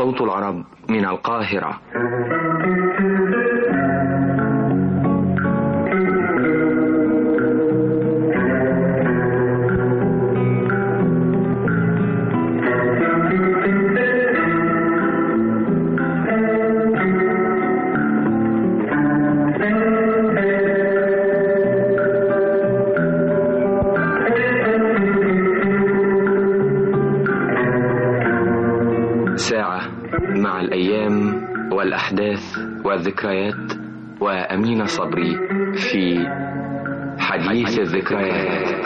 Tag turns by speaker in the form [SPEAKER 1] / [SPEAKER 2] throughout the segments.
[SPEAKER 1] صوت العرب من القاهرة ساعة مع الأيام والأحداث والذكريات وأمين صبري في حديث الذكريات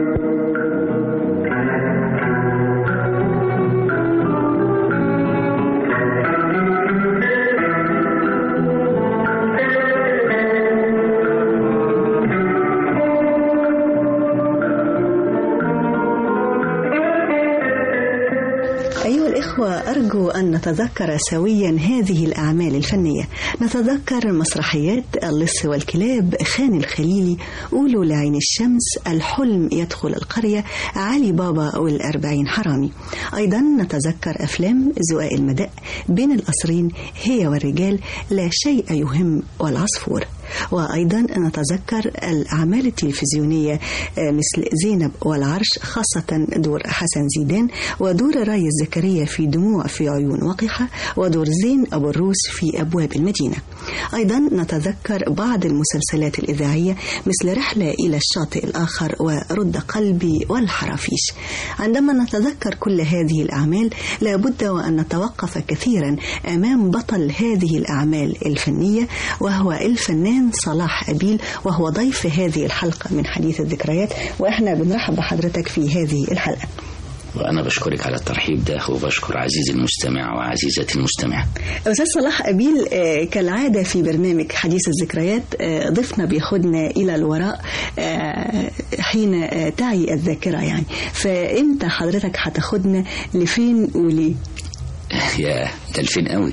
[SPEAKER 2] أيها الإخوة أرجو أن نتذكر سويا هذه الأعمال الفنية نتذكر مسرحيات اللص والكلاب خان الخليلي قولوا لعين الشمس الحلم يدخل القرية علي بابا والأربعين حرامي أيضا نتذكر أفلام زقاق المداء بين القصرين هي والرجال لا شيء يهم والعصفور وأيضا نتذكر الأعمال التلفزيونية آه، مثل زينب والعرش خاصة دور حسن زيدان ودور راية زكريا في دموع في عيون وقحة ودور زين أبو الروس في أبواب المدينة أيضا نتذكر بعض المسلسلات الإذاعية مثل رحلة إلى الشاطئ الآخر ورد قلبي والحرافيش عندما نتذكر كل هذه الأعمال لابد وأن نتوقف كثيرا أمام بطل هذه الأعمال الفنية وهو الفنان صلاح أبيل وهو ضيف هذه الحلقة من حديث الذكريات وإحنا بنرحب بحضرتك في هذه الحلقة
[SPEAKER 3] وأنا بشكرك على الترحيب ده وبشكر عزيزي المستمع وعزيزتي المستمع
[SPEAKER 2] أستاذ صلاح أبيل آه، كالعادة في برنامج حديث الذكريات آه، ضيفنا بياخدنا إلى الوراء آه، حين آه، تعي الذاكرة يعني فإمتى حضرتك هتاخدنا لفين وليه؟
[SPEAKER 3] يا ده الفين قوي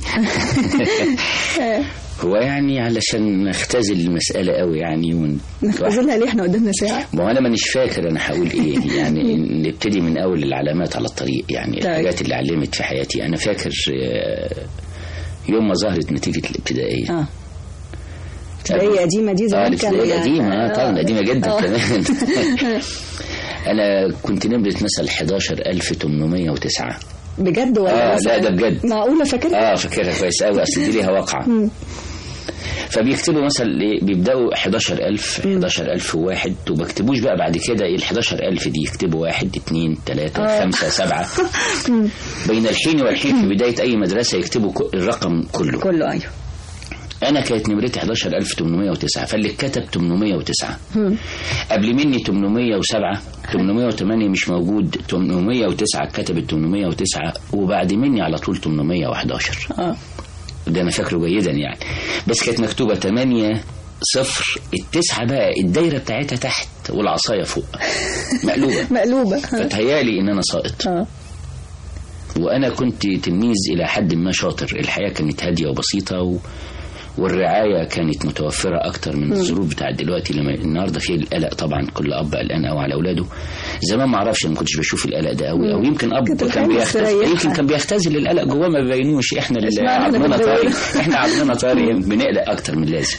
[SPEAKER 3] هو يعني علشان نختزل المسألة قوي يعني ون...
[SPEAKER 2] نختزلها ليه احنا قدامنا ساعة؟
[SPEAKER 3] ما هو أنا مانيش فاكر أنا هقول إيه يعني نبتدي من أول العلامات على الطريق يعني
[SPEAKER 2] طيب.
[SPEAKER 3] الحاجات اللي علمت في حياتي أنا فاكر آه، يوم ما ظهرت نتيجة الابتدائية
[SPEAKER 2] اه ابتدائية قديمة دي
[SPEAKER 3] اه
[SPEAKER 2] زمان كانوا
[SPEAKER 3] الابتدائية
[SPEAKER 2] يعني-
[SPEAKER 3] قديمة آه، طبعا قديمة جدا
[SPEAKER 2] آه.
[SPEAKER 3] كمان أنا كنت نمرة مثلا 11809
[SPEAKER 2] بجد ولا
[SPEAKER 3] آه،
[SPEAKER 2] مثلاً-
[SPEAKER 3] لا، ده بجد.
[SPEAKER 2] معقولة فاكرها؟
[SPEAKER 3] اه فاكرها كويس قوي اصل دي ليها واقعه فبيكتبوا مثلا ايه بيبداوا 11000 11001 وما بيكتبوش بقى بعد كده ايه ال 11000 دي يكتبوا واحد اثنين ثلاثة خمسة سبعة بين الحين والحين في بداية أي مدرسة يكتبوا ك- الرقم كله
[SPEAKER 2] كله أيوه
[SPEAKER 3] أنا كانت نمرتي 11809 فاللي كتب 809 قبل مني 807 808 مش موجود 809 كتبت 809 وبعد مني على طول 811
[SPEAKER 2] اه
[SPEAKER 3] ده انا فاكره جيدا يعني بس كانت مكتوبه 8 صفر التسعة بقى الدايرة بتاعتها تحت والعصاية فوق مقلوبة
[SPEAKER 2] مقلوبة
[SPEAKER 3] فتهيالي ان انا ساقط
[SPEAKER 2] اه
[SPEAKER 3] وانا كنت تلميذ الى حد ما شاطر الحياة كانت هادية وبسيطة و... والرعاية كانت متوفرة أكتر من الظروف بتاعت دلوقتي لما النهاردة في القلق طبعا كل أب قلقان قوي على أولاده زمان ما أعرفش ما كنتش بشوف القلق ده قوي أو يمكن أب
[SPEAKER 2] كنت
[SPEAKER 3] كان
[SPEAKER 2] الحياة
[SPEAKER 3] بيختزل
[SPEAKER 2] مستريحة.
[SPEAKER 3] يمكن كان بيختزل القلق جواه ما بيبينوش إحنا اللي
[SPEAKER 2] اشمعنى احنا
[SPEAKER 3] عضمنا
[SPEAKER 2] بنبين؟
[SPEAKER 3] طاري إحنا عضمنا طاري بنقلق أكتر من لازم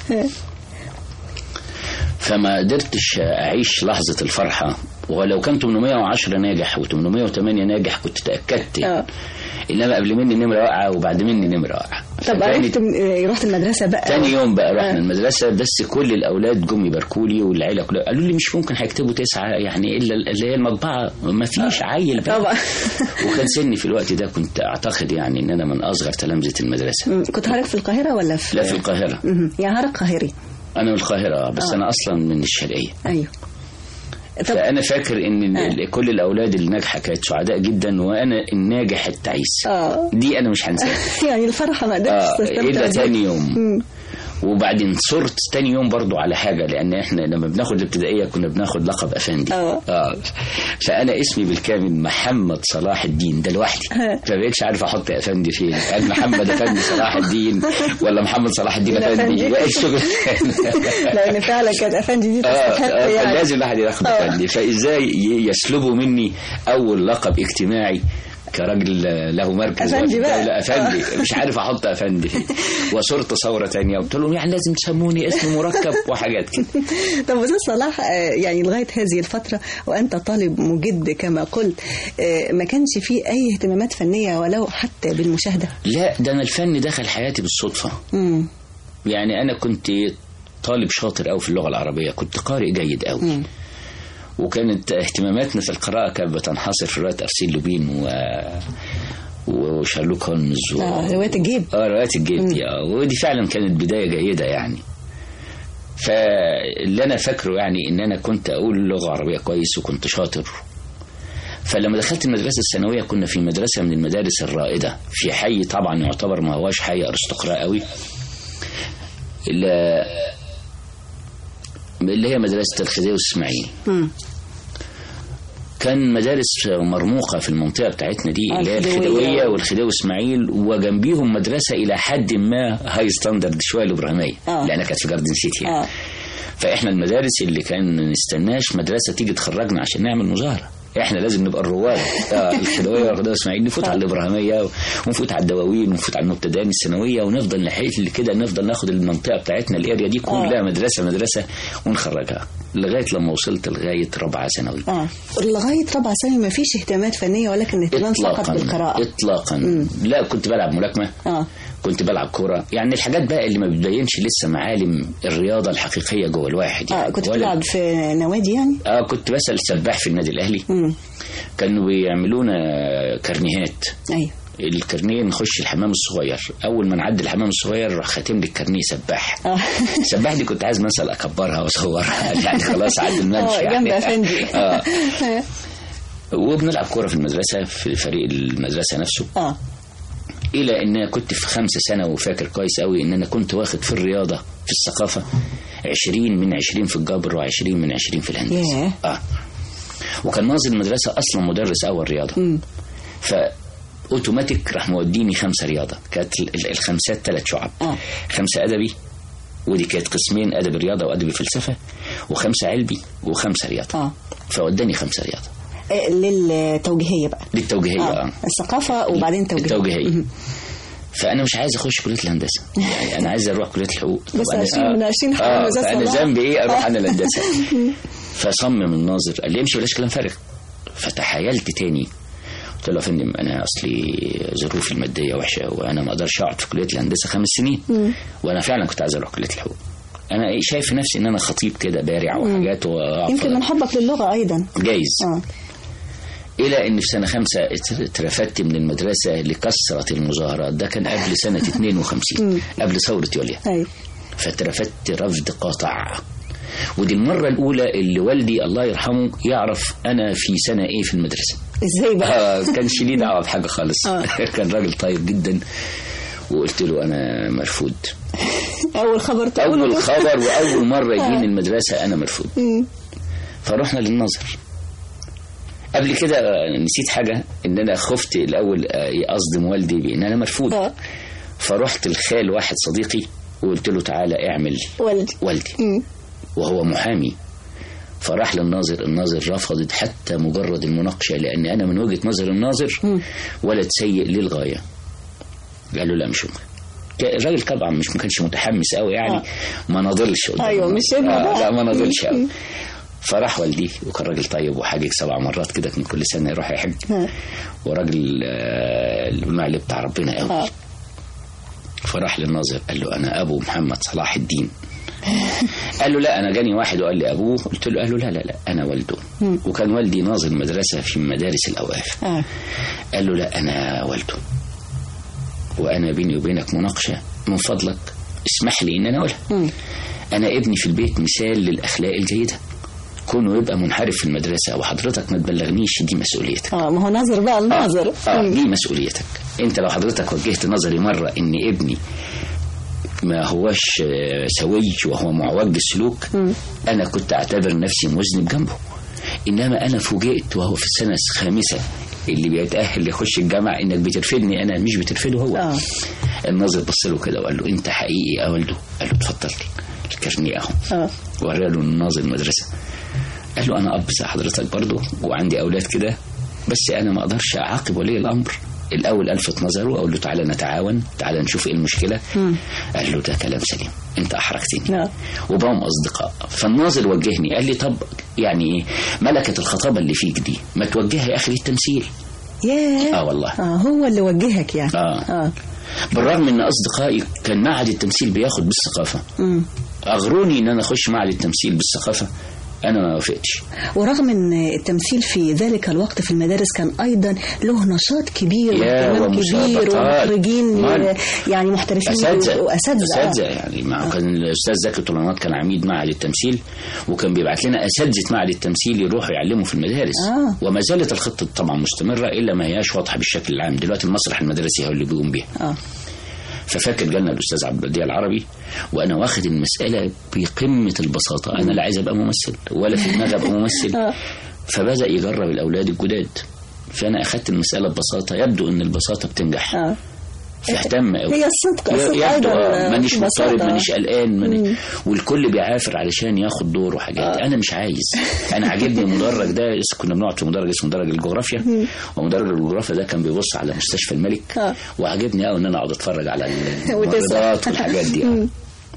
[SPEAKER 3] فما قدرتش أعيش لحظة الفرحة ولو كان 810 ناجح و808 ناجح كنت تأكدت
[SPEAKER 2] اه
[SPEAKER 3] إنما قبل مني نمرة واقعة وبعد مني نمرة واقعة
[SPEAKER 2] طب
[SPEAKER 3] فتاني-
[SPEAKER 2] عرفت آه، رحت المدرسة بقى
[SPEAKER 3] تاني يوم بقى رحنا
[SPEAKER 2] آه.
[SPEAKER 3] المدرسة بس كل الأولاد جم يباركوا لي والعيلة كلها قالوا لي مش ممكن هيكتبوا تسعة يعني إلا اللي هي المطبعة ما فيش عيل بقى
[SPEAKER 2] طبعا
[SPEAKER 3] وكان سني في الوقت ده كنت أعتقد يعني إن أنا من أصغر تلامذة المدرسة
[SPEAKER 2] مم. كنت حضرتك في القاهرة ولا في
[SPEAKER 3] لا في القاهرة
[SPEAKER 2] مهم. يعني حضرتك قاهري
[SPEAKER 3] أنا من القاهرة بس
[SPEAKER 2] آه.
[SPEAKER 3] أنا أصلا من الشرقية
[SPEAKER 2] ايوه طب
[SPEAKER 3] فأنا فاكر إن
[SPEAKER 2] آه.
[SPEAKER 3] ال- كل الأولاد الناجحة كانت سعداء جدا وأنا الناجح التعيس
[SPEAKER 2] اه
[SPEAKER 3] دي أنا مش هنساها
[SPEAKER 2] يعني الفرحة ما قدرتش
[SPEAKER 3] آه
[SPEAKER 2] تستمتع
[SPEAKER 3] إلا
[SPEAKER 2] بيها.
[SPEAKER 3] تاني يوم
[SPEAKER 2] مم.
[SPEAKER 3] وبعدين صرت تاني يوم برضو على حاجة لأن احنا لما بناخد الابتدائية كنا بناخد لقب أفندي
[SPEAKER 2] اه.
[SPEAKER 3] اه فأنا اسمي بالكامل محمد صلاح الدين ده لوحدي
[SPEAKER 2] ها.
[SPEAKER 3] فبقيتش عارف أحط أفندي فين هل محمد أفندي صلاح الدين ولا محمد صلاح الدين
[SPEAKER 2] الأفندي.
[SPEAKER 3] أفندي بقى الشغل
[SPEAKER 2] لان فعلا كانت افندي دي
[SPEAKER 3] اه
[SPEAKER 2] تستحق
[SPEAKER 3] آه،
[SPEAKER 2] يعني
[SPEAKER 3] فلازم الواحد ياخد
[SPEAKER 2] آه.
[SPEAKER 3] أفندي فإزاي ي- يسلبوا مني أول لقب اجتماعي كراجل له مركز
[SPEAKER 2] أفندي
[SPEAKER 3] وفي
[SPEAKER 2] بقى.
[SPEAKER 3] الدولة افندي مش عارف احط افندي فيه وصرت ثوره تانية قلت لهم يعني لازم تسموني اسم مركب وحاجات كده
[SPEAKER 2] طب أستاذ صلاح آه، يعني لغاية هذه الفترة وأنت طالب مجد كما قلت آه، ما كانش فيه أي اهتمامات فنية ولو حتى بالمشاهدة
[SPEAKER 3] لا ده انا الفن دخل حياتي بالصدفه
[SPEAKER 2] مم.
[SPEAKER 3] يعني انا كنت طالب شاطر قوي في اللغه العربيه كنت قارئ جيد قوي وكانت اهتماماتنا في القراءه كانت بتنحصر في روايه ارسيل لوبين و وشارلوك هولمز و...
[SPEAKER 2] آه، رواية الجيب.
[SPEAKER 3] اه روايات الجيب دي اه ودي فعلا كانت بدايه جيده يعني فاللي انا فاكره يعني ان انا كنت اقول اللغه العربيه كويس وكنت شاطر فلما دخلت المدرسة الثانوية كنا في مدرسة من المدارس الرائدة في حي طبعا يعتبر ما هواش حي أرستقراء قوي اللي اللي هي مدرسة الخديوي والإسماعيلي
[SPEAKER 2] مم.
[SPEAKER 3] كان مدارس مرموقة في المنطقة بتاعتنا دي
[SPEAKER 2] آه،
[SPEAKER 3] اللي هي
[SPEAKER 2] الخديوية.
[SPEAKER 3] الخديوية والخديوي إسماعيل وجنبيهم مدرسة إلى حد ما هاي ستاندرد شوية الإبراهيمية
[SPEAKER 2] آه.
[SPEAKER 3] لأنها كانت في جاردن سيتي يعني.
[SPEAKER 2] آه.
[SPEAKER 3] فاحنا المدارس اللي كان نستناش مدرسه تيجي تخرجنا عشان نعمل مظاهره احنا لازم نبقى الرواد آه، الخدويه والخدويه اسماعيل نفوت على الابراهيميه ونفوت على الدواوين ونفوت على المبتدئين الثانويه ونفضل نحيل اللي كده نفضل ناخد المنطقه بتاعتنا الاريا دي كلها مدرسه مدرسه ونخرجها لغايه لما وصلت لغايه رابعه ثانوي
[SPEAKER 2] اه لغايه رابعه ثانوي ما فيش اهتمامات فنيه ولكن اهتمام فقط
[SPEAKER 3] اطلاقا
[SPEAKER 2] بالقراءه
[SPEAKER 3] اطلاقا لا كنت بلعب ملاكمه
[SPEAKER 2] اه
[SPEAKER 3] كنت بلعب كوره يعني الحاجات بقى اللي ما بتبينش لسه معالم الرياضه الحقيقيه جوه الواحد يعني
[SPEAKER 2] اه كنت
[SPEAKER 3] ولا-
[SPEAKER 2] بتلعب في نوادي يعني
[SPEAKER 3] اه كنت بسأل سباح في النادي الاهلي
[SPEAKER 2] امم
[SPEAKER 3] كانوا بيعملونا كارنيهات
[SPEAKER 2] ايوه
[SPEAKER 3] الكارنيه نخش الحمام الصغير اول ما نعدي الحمام الصغير راح خاتم لي الكارنيه سباح
[SPEAKER 2] اه
[SPEAKER 3] سباح دي كنت عايز مثلا اكبرها واصورها يعني خلاص عدى المنش
[SPEAKER 2] اه
[SPEAKER 3] يعني
[SPEAKER 2] جنب افندي
[SPEAKER 3] اه وبنلعب كوره في المدرسه في فريق المدرسه نفسه
[SPEAKER 2] اه
[SPEAKER 3] الى ان أنا كنت في خمسه سنه وفاكر كويس قوي ان انا كنت واخد في الرياضه في الثقافه 20 من 20 في الجبر و20 من 20 في الهندسه
[SPEAKER 2] ياه.
[SPEAKER 3] اه وكان ناظر المدرسه اصلا مدرس اول رياضه
[SPEAKER 2] مم.
[SPEAKER 3] ف اوتوماتيك راح موديني خمسه رياضه كانت ال- ال- الخمسات ثلاث شعب
[SPEAKER 2] آه.
[SPEAKER 3] خمسه ادبي ودي كانت قسمين ادب رياضه وادب فلسفه وخمسه علمي وخمسه رياضه
[SPEAKER 2] اه
[SPEAKER 3] فوداني خمسه رياضه
[SPEAKER 2] آه، للتوجيهيه بقى
[SPEAKER 3] للتوجيهيه
[SPEAKER 2] اه
[SPEAKER 3] اه
[SPEAKER 2] الثقافه وبعدين توجيهيه
[SPEAKER 3] التوجيهيه
[SPEAKER 2] مهم.
[SPEAKER 3] فانا مش عايز اخش كليه الهندسه يعني انا عايز اروح كليه الحقوق
[SPEAKER 2] بس
[SPEAKER 3] طب أنا-
[SPEAKER 2] عشرين من عشرين حرام
[SPEAKER 3] اه
[SPEAKER 2] يا أستاذ
[SPEAKER 3] فانا
[SPEAKER 2] صلاح.
[SPEAKER 3] ذنبي ايه اروح انا الهندسه فصمم الناظر قال لي امشي بلاش كلام فارغ فتحايلت تاني قلت له يا فندم انا اصلي ظروفي الماديه وحشه وانا ما اقدرش اقعد في كليه الهندسه خمس سنين وانا فعلا كنت عايز اروح كليه الحقوق انا إيه شايف نفسي ان انا خطيب كده بارع وحاجات وأقف-
[SPEAKER 2] يمكن من حبك للغه ايضا
[SPEAKER 3] جايز
[SPEAKER 2] اه
[SPEAKER 3] الى ان في سنه خمسه ات- اترفدت من المدرسه لكثره المظاهرات ده كان قبل سنه 52 قبل ثوره يوليو
[SPEAKER 2] ايوه
[SPEAKER 3] فاترفدت رفض قاطع ودي المرة الأولى اللي والدي الله يرحمه يعرف أنا في سنة إيه في المدرسة
[SPEAKER 2] ازاي بقى
[SPEAKER 3] آه كانش ليه دعوة بحاجة خالص
[SPEAKER 2] آه.
[SPEAKER 3] كان راجل طيب جدا وقلت له أنا مرفوض
[SPEAKER 2] اول خبر تقوله
[SPEAKER 3] أول خبر وأول مرة
[SPEAKER 2] آه.
[SPEAKER 3] يجيني المدرسة أنا مرفوض فرحنا للنظر قبل كده آه، نسيت حاجة إن أنا خفت الأول آه، أصدم والدي بإن أنا مرفوض
[SPEAKER 2] اه
[SPEAKER 3] فرحت لخال واحد صديقي وقلت له تعالى اعمل
[SPEAKER 2] والدي
[SPEAKER 3] والدي
[SPEAKER 2] مم.
[SPEAKER 3] وهو محامي فراح للناظر الناظر رفضت حتى مجرد المناقشة لأن أنا من وجهة نظر الناظر ولد سيء للغاية قال له لا مش ممكن ك- الراجل طبعا مش ما كانش متحمس قوي يعني
[SPEAKER 2] آه.
[SPEAKER 3] ما ناضلش قدام
[SPEAKER 2] أيوة،
[SPEAKER 3] الناظر.
[SPEAKER 2] مش ابنه
[SPEAKER 3] آه
[SPEAKER 2] بقى.
[SPEAKER 3] لا ما ناضلش قوي فراح والدي وكان راجل طيب وحاجج سبع مرات كده كان كل سنة يروح يحج
[SPEAKER 2] ها.
[SPEAKER 3] وراجل آه، المعلم بتاع ربنا قوي
[SPEAKER 2] اه
[SPEAKER 3] فراح للناظر قال له انا ابو محمد صلاح الدين قال له لا انا جاني واحد وقال لي ابوه قلت له قال له لا لا لا انا والده وكان والدي ناظر مدرسه في مدارس الاوقاف
[SPEAKER 2] اه
[SPEAKER 3] قال له لا انا والده وانا بيني وبينك مناقشه من فضلك اسمح لي ان انا اقولها
[SPEAKER 2] مم.
[SPEAKER 3] انا ابني في البيت مثال للاخلاق الجيده كونه يبقى منحرف في المدرسه وحضرتك ما تبلغنيش دي مسؤوليتك
[SPEAKER 2] اه ما هو ناظر بقى الناظر
[SPEAKER 3] آه, آه
[SPEAKER 2] مم.
[SPEAKER 3] دي مسؤوليتك انت لو حضرتك وجهت نظري مرة ان ابني ما هوش آه، سوي وهو معوج السلوك انا كنت اعتبر نفسي مذنب جنبه انما انا فوجئت وهو في السنة الخامسة اللي بيتأهل يخش الجامعة انك بترفدني انا مش بترفده هو
[SPEAKER 2] آه.
[SPEAKER 3] الناظر بص له كده وقال له انت حقيقي يا والده قال له اتفضل الكارنيه اهو
[SPEAKER 2] اه
[SPEAKER 3] ورى له الناظر المدرسة قال له أنا أب زي حضرتك برضه وعندي أولاد كده بس انا ما اقدرش اعاقب ولي الامر الاول الفت نظره اقول له تعالى نتعاون تعالى نشوف ايه المشكله قال له ده كلام سليم انت احرجتني
[SPEAKER 2] نعم.
[SPEAKER 3] وبقوا اصدقاء فالناظر وجهني قال لي طب يعني ايه ملكه الخطابه اللي فيك دي ما توجهها يا اخي للتمثيل
[SPEAKER 2] ياه
[SPEAKER 3] اه والله
[SPEAKER 2] اه هو اللي وجهك يعني
[SPEAKER 3] آه.
[SPEAKER 2] اه
[SPEAKER 3] بالرغم ان اصدقائي كان معهد التمثيل بياخد بالثقافه
[SPEAKER 2] مم.
[SPEAKER 3] اغروني ان انا اخش معهد التمثيل بالثقافه انا ما وافقتش
[SPEAKER 2] ورغم ان التمثيل في ذلك الوقت في المدارس كان ايضا له نشاط كبير
[SPEAKER 3] يا
[SPEAKER 2] واهتمام كبير
[SPEAKER 3] ومسابقات.
[SPEAKER 2] ومخرجين
[SPEAKER 3] مال.
[SPEAKER 2] يعني محترفين
[SPEAKER 3] اساتذه
[SPEAKER 2] واساتذه
[SPEAKER 3] اساتذه
[SPEAKER 2] آه.
[SPEAKER 3] يعني مع كان الاستاذ زكي طولانات كان عميد معهد التمثيل وكان بيبعت لنا اساتذه معهد التمثيل يروحوا يعلموا في المدارس
[SPEAKER 2] آه.
[SPEAKER 3] وما زالت الخطه طبعا مستمره الا ما هياش واضحه بالشكل العام دلوقتي المسرح المدرسي هو اللي بيقوم بيها
[SPEAKER 2] اه
[SPEAKER 3] ففاكر جالنا الاستاذ عبد البديع العربي وانا واخد المساله بقمه البساطه انا لا عايز ابقى ممثل ولا في دماغي ابقى ممثل
[SPEAKER 2] آه.
[SPEAKER 3] فبدا يجرب الاولاد الجداد فانا اخدت المساله ببساطه يبدو ان البساطه بتنجح
[SPEAKER 2] اه
[SPEAKER 3] فاهتم قوي
[SPEAKER 2] هي الصدق الصدق
[SPEAKER 3] يبدو
[SPEAKER 2] ايضا
[SPEAKER 3] آه، مانيش
[SPEAKER 2] ببساطة.
[SPEAKER 3] مضطرب مانيش قلقان ماني والكل بيعافر علشان ياخد دور وحاجات انا مش عايز انا عاجبني المدرج ده اس- كنا بنقعد في مدرج اسمه مدرج الجغرافيا ومدرج الجغرافيا ده كان بيبص على مستشفى الملك
[SPEAKER 2] آه.
[SPEAKER 3] وعجبني قوي ان انا اقعد اتفرج على
[SPEAKER 2] وتسمع.
[SPEAKER 3] الممرضات والحاجات دي آه.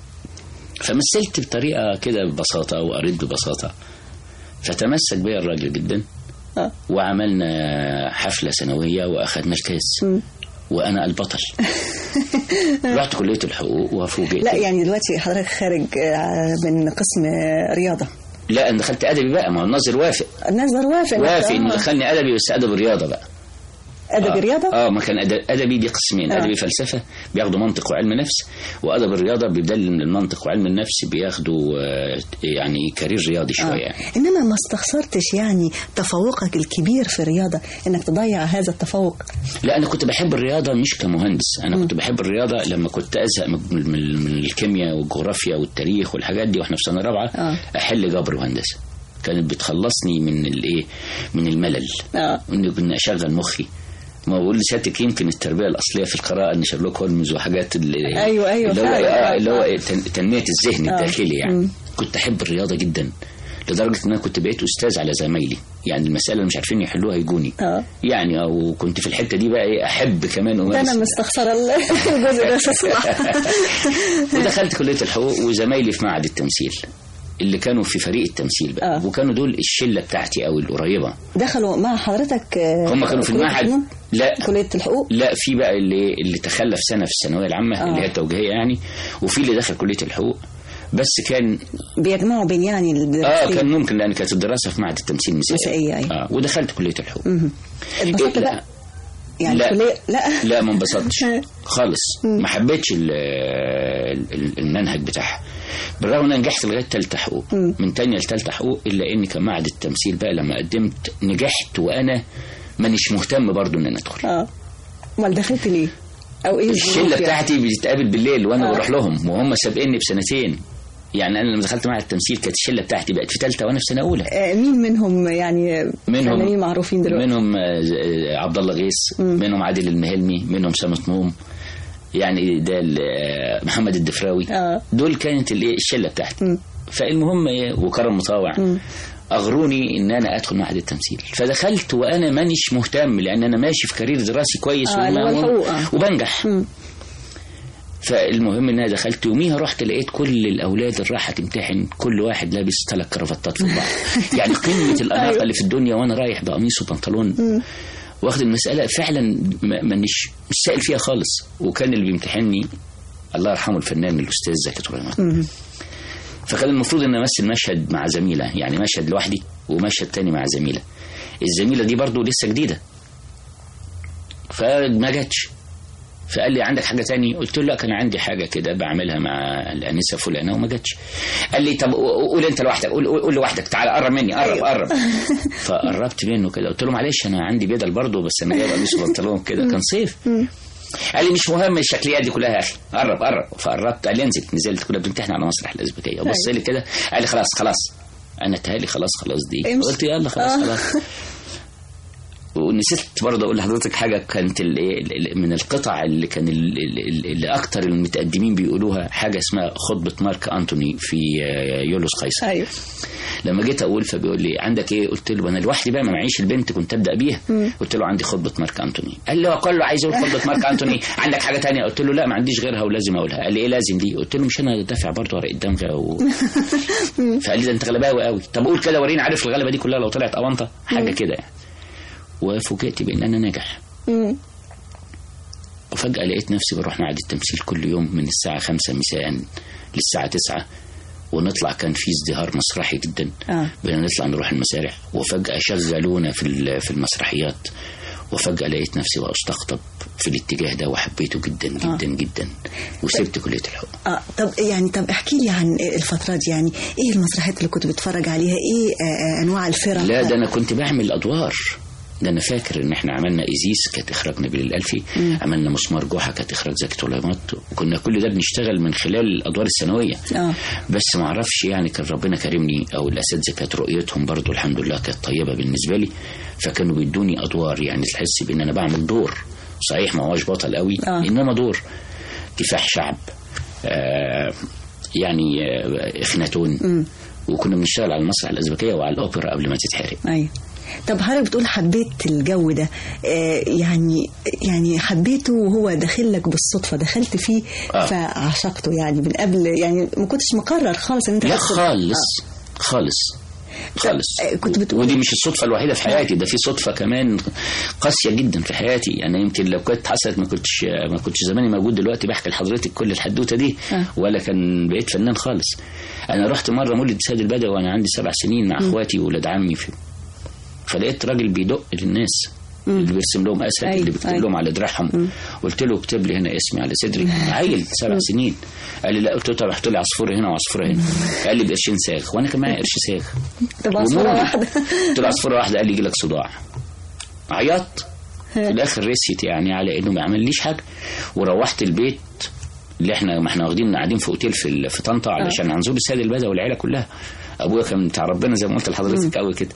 [SPEAKER 3] فمثلت بطريقه كده ببساطه وقريت ببساطه فتمسك بيا الراجل جدا
[SPEAKER 2] آه.
[SPEAKER 3] وعملنا حفله سنويه واخدنا الكاس وانا البطل رحت كليه الحقوق وفوجئت
[SPEAKER 2] لا يعني دلوقتي حضرتك خارج آه، من قسم آه، رياضه
[SPEAKER 3] لا انا دخلت ادبي بقى ما هو الناظر وافق
[SPEAKER 2] الناظر وافق إنك-
[SPEAKER 3] وافق انه
[SPEAKER 2] آه.
[SPEAKER 3] دخلني ادبي بس ادب رياضه بقى
[SPEAKER 2] ادب
[SPEAKER 3] آه.
[SPEAKER 2] رياضه
[SPEAKER 3] اه ما كان أدب- ادبي دي قسمين
[SPEAKER 2] آه.
[SPEAKER 3] ادبي فلسفه بياخدوا منطق وعلم نفس وادب الرياضه بيبدل من المنطق وعلم النفس بياخدوا آه، يعني كارير رياضي شويه
[SPEAKER 2] آه.
[SPEAKER 3] يعني.
[SPEAKER 2] انما ما استخسرتش يعني تفوقك الكبير في الرياضه انك تضيع هذا التفوق
[SPEAKER 3] لا انا كنت بحب الرياضه مش كمهندس انا كنت بحب الرياضه لما كنت ازهق من, من, من الكيمياء والجغرافيا والتاريخ والحاجات دي واحنا في سنه رابعه
[SPEAKER 2] آه.
[SPEAKER 3] احل جبر وهندسه كانت بتخلصني من الايه من الملل
[SPEAKER 2] اه
[SPEAKER 3] اني كنا اشغل مخي ما بقول لسيادتك يمكن التربيه الاصليه في القراءه ان شيرلوك هولمز وحاجات اللي
[SPEAKER 2] أيوة، أيوة،
[SPEAKER 3] اللي هو
[SPEAKER 2] فعلا.
[SPEAKER 3] آه اللي هو تن- تنميه الذهن
[SPEAKER 2] آه.
[SPEAKER 3] الداخلي يعني
[SPEAKER 2] مم.
[SPEAKER 3] كنت احب الرياضه جدا لدرجه ان انا كنت بقيت استاذ على زمايلي يعني المساله اللي مش عارفين يحلوها يجوني
[SPEAKER 2] اه
[SPEAKER 3] يعني او كنت في الحته دي بقى ايه احب كمان
[SPEAKER 2] ده
[SPEAKER 3] امارس
[SPEAKER 2] انا مستخسره ال- الجزء ده اسمع
[SPEAKER 3] ودخلت كليه الحقوق وزمايلي في معهد التمثيل اللي كانوا في فريق التمثيل بقى
[SPEAKER 2] آه.
[SPEAKER 3] وكانوا دول الشله بتاعتي او القريبه
[SPEAKER 2] دخلوا مع حضرتك آه،
[SPEAKER 3] هم كانوا في
[SPEAKER 2] كلية
[SPEAKER 3] المعهد
[SPEAKER 2] الفنون؟
[SPEAKER 3] لا
[SPEAKER 2] كليه الحقوق
[SPEAKER 3] لا في بقى اللي اللي تخلف سنه في الثانويه العامه
[SPEAKER 2] آه.
[SPEAKER 3] اللي هي التوجيهيه يعني وفي اللي دخل كليه الحقوق بس كان
[SPEAKER 2] بيجمعوا بين يعني
[SPEAKER 3] اه
[SPEAKER 2] الدراستين.
[SPEAKER 3] كان ممكن لان كانت الدراسه في معهد التمثيل مسائيه
[SPEAKER 2] مسائية، أيوة.
[SPEAKER 3] اه ودخلت كليه الحقوق
[SPEAKER 2] مهم. اتبسطت
[SPEAKER 3] إيه، لا.
[SPEAKER 2] بقى يعني
[SPEAKER 3] لا.
[SPEAKER 2] كليه لا
[SPEAKER 3] لا ما انبسطتش خالص ما حبيتش ال- ال- المنهج بتاعها بالرغم ان انا نجحت لغايه ثالثه حقوق من ثانيه لثالثه حقوق الا اني كان معهد التمثيل بقى لما قدمت نجحت وانا مانيش مهتم برضو ان انا ادخل
[SPEAKER 2] اه امال دخلت ليه او ايه الظروف
[SPEAKER 3] الشله
[SPEAKER 2] يعني؟
[SPEAKER 3] بتاعتي بتتقابل بالليل وانا
[SPEAKER 2] آه.
[SPEAKER 3] بروح لهم وهم سابقني بسنتين يعني انا لما دخلت معهد التمثيل كانت الشله بتاعتي بقت في ثالثه وانا في سنه اولى
[SPEAKER 2] آه، مين منهم يعني
[SPEAKER 3] منهم
[SPEAKER 2] فنانين معروفين دلوقتي
[SPEAKER 3] منهم آه، آه، عبد الله غيث منهم عادل المهلمي منهم سامة نوم يعني ده ال- آه، محمد الدفراوي
[SPEAKER 2] آه.
[SPEAKER 3] دول كانت الايه الشله بتاعتي فالمهم إيه، وكرم مطاوع اغروني ان انا ادخل معهد التمثيل فدخلت وانا مانيش مهتم لان انا ماشي في كارير دراسي كويس
[SPEAKER 2] آه، اللي هو
[SPEAKER 3] وما-
[SPEAKER 2] الحقوق، آه.
[SPEAKER 3] وبنجح
[SPEAKER 2] مم.
[SPEAKER 3] فالمهم ان انا دخلت يوميها رحت لقيت كل الاولاد اللي رايحه تمتحن كل واحد لابس ثلاث كرافتات في بعض يعني قمه الاناقه اللي في الدنيا وانا رايح بقميص وبنطلون واخد المساله فعلا ما- مانيش مش سائل فيها خالص وكان اللي بيمتحني الله يرحمه الفنان الاستاذ زكي طليمان فكان المفروض ان امثل مشهد مع زميله يعني مشهد لوحدي ومشهد تاني مع زميله الزميله دي برضو لسه جديده فما جاتش فقال لي عندك حاجه تاني قلت له لا كان عندي حاجه كده بعملها مع الانسه فلانه وما جاتش قال لي طب قول انت لوحدك قول قول قول لوحدك تعالى قرب مني قرب
[SPEAKER 2] أيوة.
[SPEAKER 3] قرب فقربت منه كده قلت له معلش انا عندي بدل برضه بس انا جايب قميص وبنطلون كده كان صيف قال لي مش مهم الشكليات دي كلها يا اخي قرب قرب فقربت قال لي انزل نزلت كنا بنمتحن على مسرح الازبكيه بص لي كده قال لي خلاص خلاص انا تهالي خلاص خلاص دي
[SPEAKER 2] امشي.
[SPEAKER 3] قلت يلا خلاص
[SPEAKER 2] آه.
[SPEAKER 3] خلاص ونسيت برضه اقول لحضرتك حاجه كانت ال- ال- من القطع اللي كان ال- ال- اللي اكتر المتقدمين بيقولوها حاجه اسمها خطبه مارك انتوني في آه، يوليوس قيصر
[SPEAKER 2] ايوه
[SPEAKER 3] لما جيت اقول فبيقول لي عندك ايه قلت له انا لوحدي بقى ما معيش البنت كنت ابدا بيها قلت له عندي خطبه مارك انتوني قال لي هو كله عايز يقول خطبه مارك انتوني عندك حاجه تانية قلت له لا ما عنديش غيرها ولازم اقولها قال لي ايه لازم دي قلت له مش انا دافع برضه ورق الدمغه و... فقال لي ده انت غلباوي قوي طب قول كده وريني عارف الغلبه دي كلها لو طلعت اونطه حاجه كده يعني وفوجئت بان انا ناجح
[SPEAKER 2] مم.
[SPEAKER 3] وفجأة لقيت نفسي بروح معهد التمثيل كل يوم من الساعة خمسة مساء للساعة تسعة ونطلع كان في ازدهار مسرحي جدا
[SPEAKER 2] آه.
[SPEAKER 3] بقينا نطلع نروح المسارح وفجأة شغلونا في ال- في المسرحيات وفجأة لقيت نفسي واستقطب في الاتجاه ده وحبيته جدا جدا جدا وسبت كلية الحقوق
[SPEAKER 2] اه طب يعني طب احكي لي عن الفترات دي يعني ايه المسرحيات اللي كنت بتتفرج عليها ايه آه آه انواع الفرق
[SPEAKER 3] لا ده انا كنت بعمل ادوار ده انا فاكر ان احنا عملنا ايزيس كانت اخراج نبيل الالفي عملنا مسمار جحا كانت اخراج زكي طليمات وكنا كل ده بنشتغل من خلال الادوار الثانويه
[SPEAKER 2] آه.
[SPEAKER 3] بس ما اعرفش يعني كان ربنا كرمني او الاساتذه كانت رؤيتهم برضو الحمد لله كانت طيبه بالنسبه لي فكانوا بيدوني ادوار يعني تحس بان انا بعمل دور صحيح ما هوش بطل قوي
[SPEAKER 2] آه.
[SPEAKER 3] انما دور كفاح شعب آه يعني آه اخناتون وكنا بنشتغل على المسرح الازبكيه وعلى الاوبرا قبل ما تتحرق
[SPEAKER 2] ايوه طب حضرتك بتقول حبيت الجو ده آه يعني يعني حبيته وهو داخل لك بالصدفه دخلت فيه
[SPEAKER 3] آه.
[SPEAKER 2] فعشقته يعني من قبل يعني ما كنتش مقرر خالص ان انت
[SPEAKER 3] لا
[SPEAKER 2] تدخل-
[SPEAKER 3] خالص خالص خالص
[SPEAKER 2] آه، كنت بتقول-
[SPEAKER 3] ودي مش الصدفه الوحيده في حياتي ده في صدفه كمان قاسيه جدا في حياتي يعني يمكن لو كانت حصلت ما كنتش ما كنتش زماني موجود دلوقتي بحكي لحضرتك كل الحدوته دي
[SPEAKER 2] آه.
[SPEAKER 3] ولا كان بقيت فنان خالص انا رحت مره مولد سيد البدوي وانا عندي سبع سنين مع اخواتي وولاد عمي في فلقيت راجل بيدق للناس اللي بيرسم لهم اسد
[SPEAKER 2] أيوة،
[SPEAKER 3] اللي بيكتب
[SPEAKER 2] أيوة.
[SPEAKER 3] لهم على دراعهم قلت له اكتب لي هنا اسمي على صدري عيل سبع سنين قال لي لا قلت له طب رحت لي عصفوره هنا وعصفوره هنا قال لي بقرشين ساغ وانا كان معايا قرش ساغ
[SPEAKER 2] طب عصفورة
[SPEAKER 3] ومولد.
[SPEAKER 2] واحدة.
[SPEAKER 3] قلت له عصفوره واحده قال لي يجي لك صداع عيطت في الاخر رسيت يعني على انه ما عمليش حاجه وروحت البيت اللي احنا ما احنا واخدين قاعدين في اوتيل في ال- في طنطا علشان هنزور السيد البدوي والعيله كلها ابويا كان بتاع ربنا زي ما قلت لحضرتك قوي كده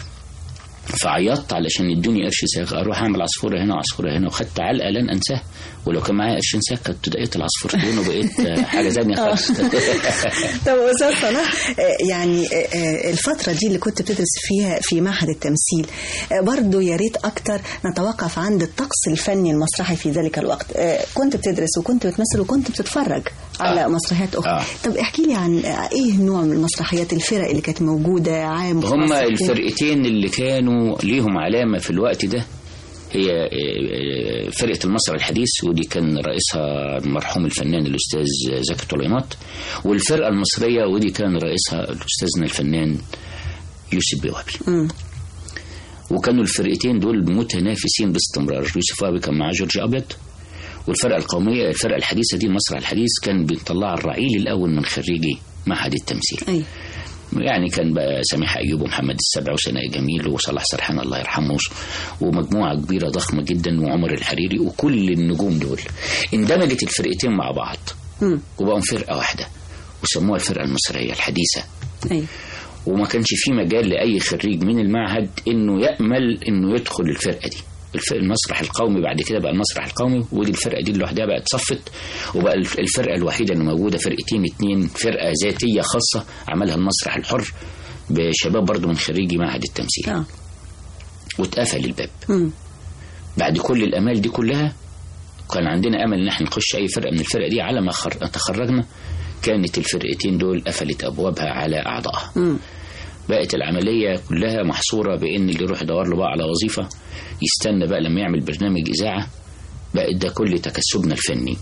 [SPEAKER 3] فعيطت علشان يدوني قرش ساغ اروح اعمل عصفوره هنا وعصفوره هنا وخدت علقه لن انساها ولو كان معايا قرشين ساغ كنت دقيت العصفورتين وبقيت آه، حاجه ثانيه خالص
[SPEAKER 2] طب استاذ صلاح آه، يعني آه، آه، الفتره دي اللي كنت بتدرس فيها في معهد التمثيل آه، برضو يا ريت اكتر نتوقف عند الطقس الفني المسرحي في ذلك الوقت آه، كنت بتدرس وكنت بتمثل وكنت بتتفرج على
[SPEAKER 3] آه.
[SPEAKER 2] مسرحيات اخرى
[SPEAKER 3] آه.
[SPEAKER 2] طب احكي لي عن آه، ايه نوع من المسرحيات الفرق اللي كانت موجوده عام
[SPEAKER 3] هم
[SPEAKER 2] خاص كده؟
[SPEAKER 3] الفرقتين اللي كانوا ليهم علامة في الوقت ده هي آه، آه، فرقة المسرح الحديث ودي كان رئيسها المرحوم الفنان الأستاذ زكي طليمات والفرقة المصرية ودي كان رئيسها الأستاذنا الفنان يوسف بيوهبي
[SPEAKER 2] مم.
[SPEAKER 3] وكانوا الفرقتين دول متنافسين باستمرار يوسف وهبي كان معاه جورج أبيض والفرقة القومية الفرقة الحديثة دي المسرح الحديث كان بيطلع الرعيل الأول من خريجي معهد التمثيل
[SPEAKER 2] ايوه
[SPEAKER 3] يعني كان بقى سميح ايوب ومحمد السبع وسناء جميل وصلاح سرحان الله يرحمه ومجموعه كبيره ضخمه جدا وعمر الحريري وكل النجوم دول اندمجت الفرقتين مع بعض
[SPEAKER 2] مم.
[SPEAKER 3] وبقوا فرقه واحده وسموها الفرقه المصريه الحديثه
[SPEAKER 2] ايوه
[SPEAKER 3] وما كانش في مجال لاي خريج من المعهد انه يامل انه يدخل الفرقه دي الف- المسرح القومي بعد كده بقى المسرح القومي ودي الفرقه دي لوحدها بقت صفت وبقى الف- الفرقه الوحيده اللي موجوده فرقتين اتنين فرقه ذاتيه خاصه عملها المسرح الحر بشباب برضو من خريجي معهد التمثيل
[SPEAKER 2] اه
[SPEAKER 3] واتقفل الباب
[SPEAKER 2] مم.
[SPEAKER 3] بعد كل الامال دي كلها كان عندنا امل ان احنا نخش اي فرقه من الفرق دي على ما خر... تخرجنا كانت الفرقتين دول قفلت ابوابها على اعضائها
[SPEAKER 2] مم.
[SPEAKER 3] بقت العملية كلها محصورة بإن اللي يروح يدور له بقى على وظيفة يستنى بقى لما يعمل برنامج إذاعة بقت ده كل تكسبنا الفني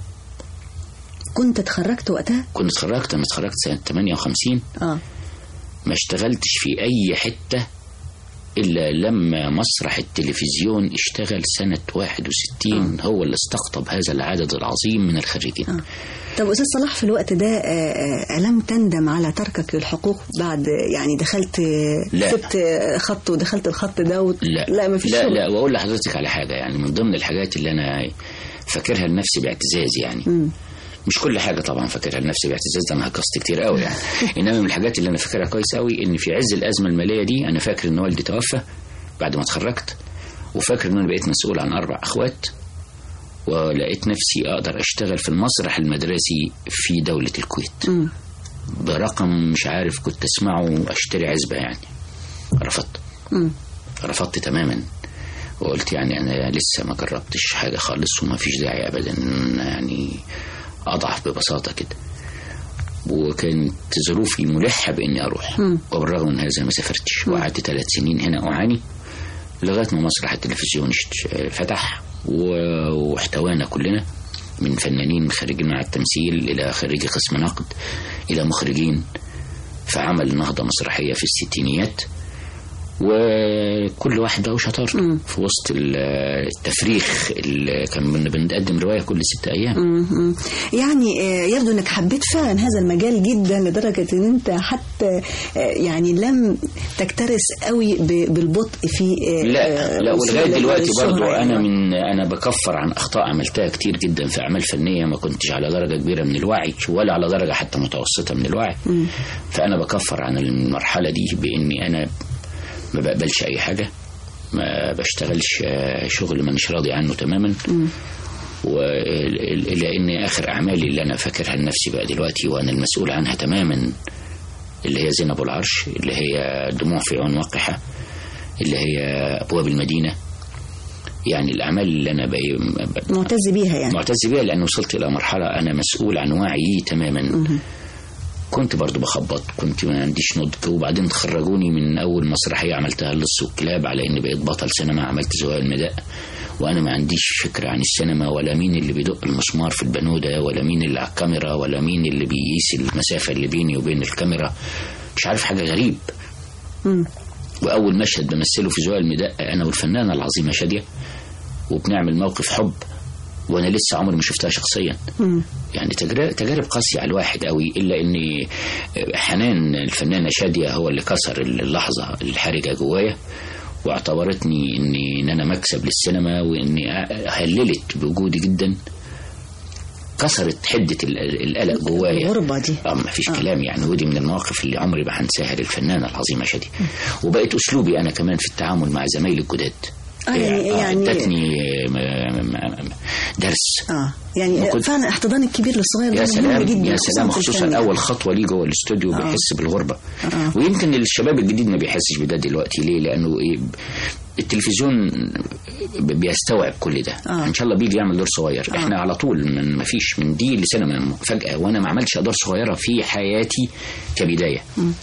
[SPEAKER 2] كنت اتخرجت وقتها
[SPEAKER 3] كنت اتخرجت أنا اتخرجت سنة 58
[SPEAKER 2] اه
[SPEAKER 3] ما اشتغلتش في أي حتة إلا لما مسرح التلفزيون اشتغل سنة 61 هو اللي استقطب هذا العدد العظيم من الخريجين
[SPEAKER 2] آه. طب استاذ صلاح في الوقت ده آه، آه، الم تندم على تركك للحقوق بعد يعني دخلت آه،
[SPEAKER 3] لا.
[SPEAKER 2] سبت آه، خط ودخلت الخط ده وت...
[SPEAKER 3] لا
[SPEAKER 2] لا ما فيش
[SPEAKER 3] لا
[SPEAKER 2] شغل.
[SPEAKER 3] لا واقول لحضرتك على حاجه يعني من ضمن الحاجات اللي انا فاكرها لنفسي باعتزاز يعني
[SPEAKER 2] مم.
[SPEAKER 3] مش كل حاجه طبعا فاكرها لنفسي باعتزاز ده انا هكست كتير قوي يعني انما من الحاجات اللي انا فاكرها كويس قوي ان في عز الازمه الماليه دي انا فاكر ان والدي توفى بعد ما اتخرجت وفاكر ان انا بقيت مسؤول عن اربع اخوات ولقيت نفسي اقدر اشتغل في المسرح المدرسي في دولة الكويت
[SPEAKER 2] مم.
[SPEAKER 3] برقم مش عارف كنت اسمعه اشتري عزبة يعني رفضت
[SPEAKER 2] مم.
[SPEAKER 3] رفضت تماما وقلت يعني انا لسه ما جربتش حاجة خالص وما فيش داعي ابدا إن يعني اضعف ببساطة كده وكانت ظروفي ملحة باني اروح
[SPEAKER 2] مم.
[SPEAKER 3] وبالرغم من هذا ما سافرتش وقعدت ثلاث سنين هنا اعاني لغايه ما مسرح التلفزيون اشت- فتح و- واحتوانا كلنا من فنانين خريجين مع التمثيل الى خريجي قسم نقد الى مخرجين فعمل نهضه مسرحيه في الستينيات وكل واحد بقى وشطارته في وسط ال- التفريخ اللي كان بن- بنقدم روايه كل ست ايام
[SPEAKER 2] مم. يعني آه، يبدو انك حبيت فعلا هذا المجال جدا لدرجه ان انت حتى آه، يعني لم تكترث قوي ب- بالبطء في آه،
[SPEAKER 3] لا
[SPEAKER 2] آه،
[SPEAKER 3] لا
[SPEAKER 2] وصول
[SPEAKER 3] ولغايه دلوقتي
[SPEAKER 2] الشهرة
[SPEAKER 3] برضو
[SPEAKER 2] يعني.
[SPEAKER 3] انا من انا بكفر عن اخطاء عملتها كتير جدا في اعمال فنيه ما كنتش على درجه كبيره من الوعي ولا على درجه حتى متوسطه من الوعي فانا بكفر عن المرحله دي باني انا ما بقبلش اي حاجه ما بشتغلش آه، شغل مانيش راضي عنه تماما والى ان اخر اعمالي اللي انا فاكرها لنفسي بقى دلوقتي وانا المسؤول عنها تماما اللي هي زينب العرش اللي هي دموع في عيون وقحه اللي هي ابواب المدينه يعني الاعمال اللي انا بقى
[SPEAKER 2] معتز بيها يعني
[SPEAKER 3] معتز بيها لان وصلت الى مرحله انا مسؤول عن وعيي تماما كنت برضو بخبط كنت ما عنديش نضج وبعدين خرجوني من اول مسرحيه عملتها اللص والكلاب على اني بقيت بطل سينما عملت زوايا المداء وانا ما عنديش فكره عن السينما ولا مين اللي بيدق المسمار في البنوده ولا مين اللي على الكاميرا ولا مين اللي بيقيس المسافه اللي بيني وبين الكاميرا مش عارف حاجه غريب
[SPEAKER 2] مم.
[SPEAKER 3] واول مشهد بمثله في زوايا المداء انا والفنانه العظيمه شاديه وبنعمل موقف حب وانا لسه عمري ما شفتها شخصيا
[SPEAKER 2] مم.
[SPEAKER 3] يعني تجربة, تجارب قاسية على الواحد قوي إلا إن حنان الفنانة شادية هو اللي كسر اللحظة الحرجة جوايا واعتبرتني إني إن أنا مكسب للسينما وإني هللت بوجودي جدا كسرت حدة ال- القلق جوايا
[SPEAKER 2] الغربة دي
[SPEAKER 3] اه ما فيش كلام يعني ودي من المواقف اللي عمري ما هنساها للفنانة العظيمة شادية وبقت أسلوبي أنا كمان في التعامل مع زمايلي الجداد
[SPEAKER 2] آه، يعني- يعني-
[SPEAKER 3] ادتني م- م- م- درس
[SPEAKER 2] اه يعني
[SPEAKER 3] ما كنت-
[SPEAKER 2] فعلا احتضان الكبير للصغير
[SPEAKER 3] يا
[SPEAKER 2] ده
[SPEAKER 3] سلام
[SPEAKER 2] مهم جدا
[SPEAKER 3] يا سلام
[SPEAKER 2] في
[SPEAKER 3] خصوصا
[SPEAKER 2] الفن.
[SPEAKER 3] اول خطوه ليه جوه الاستوديو بيحس بالغربه
[SPEAKER 2] آه.
[SPEAKER 3] ويمكن الشباب الجديد ما بيحسش بده دلوقتي ليه لانه ايه التلفزيون بيستوعب كل ده
[SPEAKER 2] آه.
[SPEAKER 3] ان شاء الله بيجي يعمل دور صغير
[SPEAKER 2] آه.
[SPEAKER 3] احنا على طول من ما فيش من دي لسينما فجاه وانا ما عملتش ادوار صغيره في حياتي كبدايه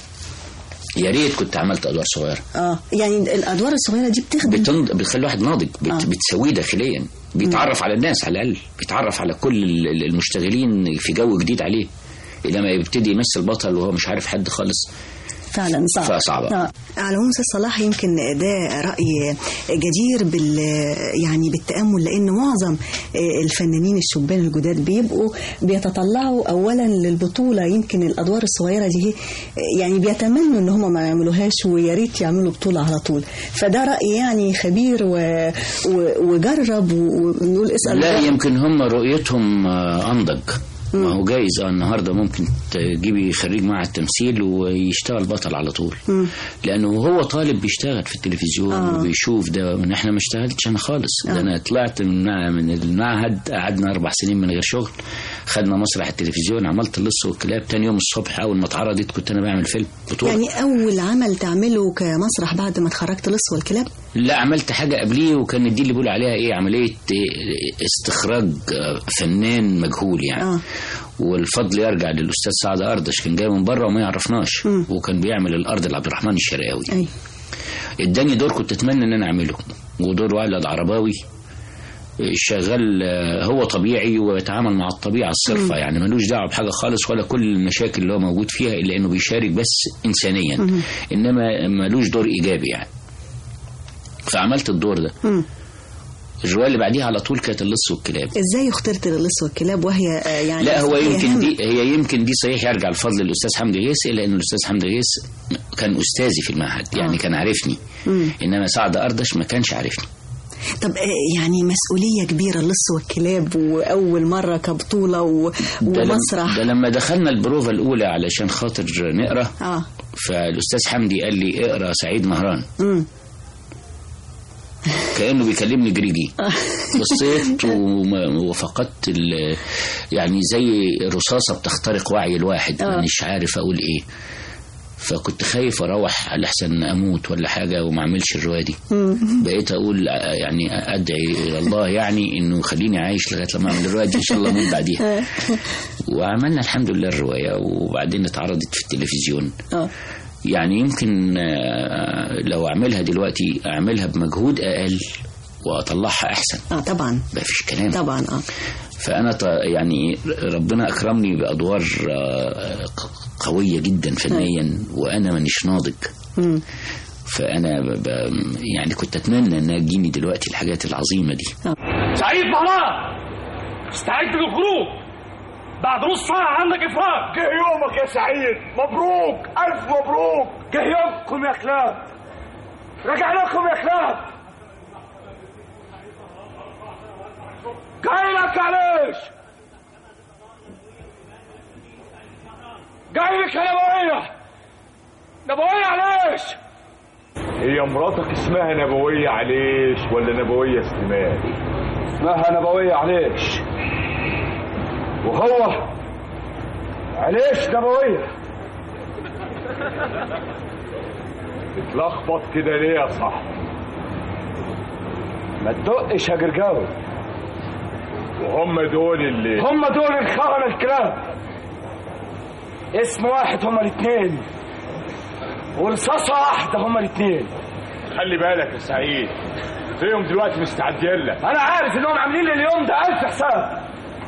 [SPEAKER 3] يا ريت كنت عملت ادوار صغيره
[SPEAKER 2] اه يعني الادوار الصغيره دي بتخدم
[SPEAKER 3] بتنض... بتخلي الواحد ناضج بت...
[SPEAKER 2] آه.
[SPEAKER 3] بتسويه داخليا بيتعرف على الناس على الاقل بيتعرف على كل ال- ال- المشتغلين في جو جديد عليه لما يبتدي يمثل بطل وهو مش عارف حد خالص
[SPEAKER 2] فعلا صعب
[SPEAKER 3] فصعبة.
[SPEAKER 2] آه. على العموم استاذ صلاح يمكن ده راي جدير بال يعني بالتامل لان معظم آه، الفنانين الشبان الجداد بيبقوا بيتطلعوا اولا للبطوله يمكن الادوار الصغيره دي هي يعني بيتمنوا ان هم ما يعملوهاش ويا ريت يعملوا بطوله على طول فده راي يعني خبير و... و... وجرب و- ونقول اسال
[SPEAKER 3] لا
[SPEAKER 2] الرأي.
[SPEAKER 3] يمكن هم رؤيتهم آه، انضج ما هو جايز اه النهارده ممكن تجيبي خريج مع التمثيل ويشتغل بطل على طول لانه هو طالب بيشتغل في التلفزيون
[SPEAKER 2] آه.
[SPEAKER 3] وبيشوف ده من احنا ما اشتغلتش انا خالص ده انا طلعت من مع- من المعهد قعدنا اربع سنين من غير شغل خدنا مسرح التلفزيون عملت اللص والكلاب تاني يوم الصبح اول ما اتعرضت كنت انا بعمل فيلم بطولة
[SPEAKER 2] يعني اول عمل تعمله كمسرح بعد ما اتخرجت لص والكلاب
[SPEAKER 3] لا عملت حاجة قبليه وكانت دي اللي بيقول عليها ايه عملية إيه استخراج آه، فنان مجهول يعني
[SPEAKER 2] آه.
[SPEAKER 3] والفضل يرجع للأستاذ سعد أردش كان جاي من بره وما يعرفناش
[SPEAKER 2] مم.
[SPEAKER 3] وكان بيعمل الأرض لعبد الرحمن الشرقاوي
[SPEAKER 2] اي
[SPEAKER 3] اداني دور كنت أتمنى إن أنا أعمله ودور ولد عرباوي شغال آه، هو طبيعي ويتعامل مع الطبيعة الصرفة يعني ملوش دعوة بحاجة خالص ولا كل المشاكل اللي هو موجود فيها إلا إنه بيشارك بس إنسانيا إنما ملوش دور إيجابي يعني فعملت الدور ده
[SPEAKER 2] مم.
[SPEAKER 3] الرواية اللي بعديها على طول كانت اللص والكلاب
[SPEAKER 2] ازاي اخترت اللص والكلاب وهي آه، يعني
[SPEAKER 3] لا هو
[SPEAKER 2] هي
[SPEAKER 3] يمكن
[SPEAKER 2] أهم.
[SPEAKER 3] دي هي يمكن دي صحيح يرجع الفضل للاستاذ حمدي غيث الا ان الاستاذ حمدي غيث كان استاذي في المعهد يعني كان عارفني
[SPEAKER 2] مم.
[SPEAKER 3] انما سعد اردش ما كانش عارفني
[SPEAKER 2] طب آه، يعني مسؤولية كبيرة اللص والكلاب وأول مرة كبطولة و...
[SPEAKER 3] ده لم-
[SPEAKER 2] ومسرح
[SPEAKER 3] ده لما دخلنا البروفا الاولى علشان خاطر نقرا
[SPEAKER 2] اه
[SPEAKER 3] فالاستاذ حمدي قال لي اقرا سعيد مهران
[SPEAKER 2] امم
[SPEAKER 3] كانه بيكلمني جريجي بصيت وما- وفقدت ال- يعني زي رصاصه بتخترق وعي الواحد
[SPEAKER 2] آه.
[SPEAKER 3] مش عارف اقول ايه فكنت خايف اروح لحسن اموت ولا حاجه وما اعملش الروايه دي بقيت اقول آه، يعني ادعي الى الله يعني انه يخليني عايش لغايه لما اعمل الروايه دي ان شاء الله اموت بعديها وعملنا الحمد لله الروايه وبعدين اتعرضت في التلفزيون
[SPEAKER 2] اه
[SPEAKER 3] يعني يمكن آه، لو اعملها دلوقتي اعملها بمجهود اقل واطلعها احسن
[SPEAKER 2] اه طبعا
[SPEAKER 3] ما فيش كلام
[SPEAKER 2] طبعا اه
[SPEAKER 3] فانا ط- يعني ربنا اكرمني بادوار آه، ق- قويه جدا فنيا وانا مانيش ناضج
[SPEAKER 2] مم.
[SPEAKER 3] فانا ب... ب... يعني كنت اتمنى انها تجيني دلوقتي الحاجات العظيمه دي
[SPEAKER 4] سعيد بهران استعد للخروج بعد نص ساعة عندك إفراج
[SPEAKER 5] جه يومك يا سعيد مبروك ألف مبروك
[SPEAKER 4] جه يومكم يا كلاب رجع لكم يا كلاب جاي لك معلش جاي لك يا نبوية نبوية عليش
[SPEAKER 5] هي مراتك اسمها نبوية عليش ولا نبوية سليمان
[SPEAKER 4] اسمها نبوية عليش وهو عليش نبوية
[SPEAKER 5] اتلخبط كده ليه يا صاحبي
[SPEAKER 4] ما تدقش يا جرجاوي
[SPEAKER 5] وهم دول اللي
[SPEAKER 4] هم دول الخونة الكلاب اسم واحد هما الاثنين ورصاصة واحدة هما الاثنين
[SPEAKER 5] خلي بالك يا سعيد فيهم دلوقتي مستعدين لك
[SPEAKER 4] أنا عارف إنهم عاملين لي اليوم ده ألف حساب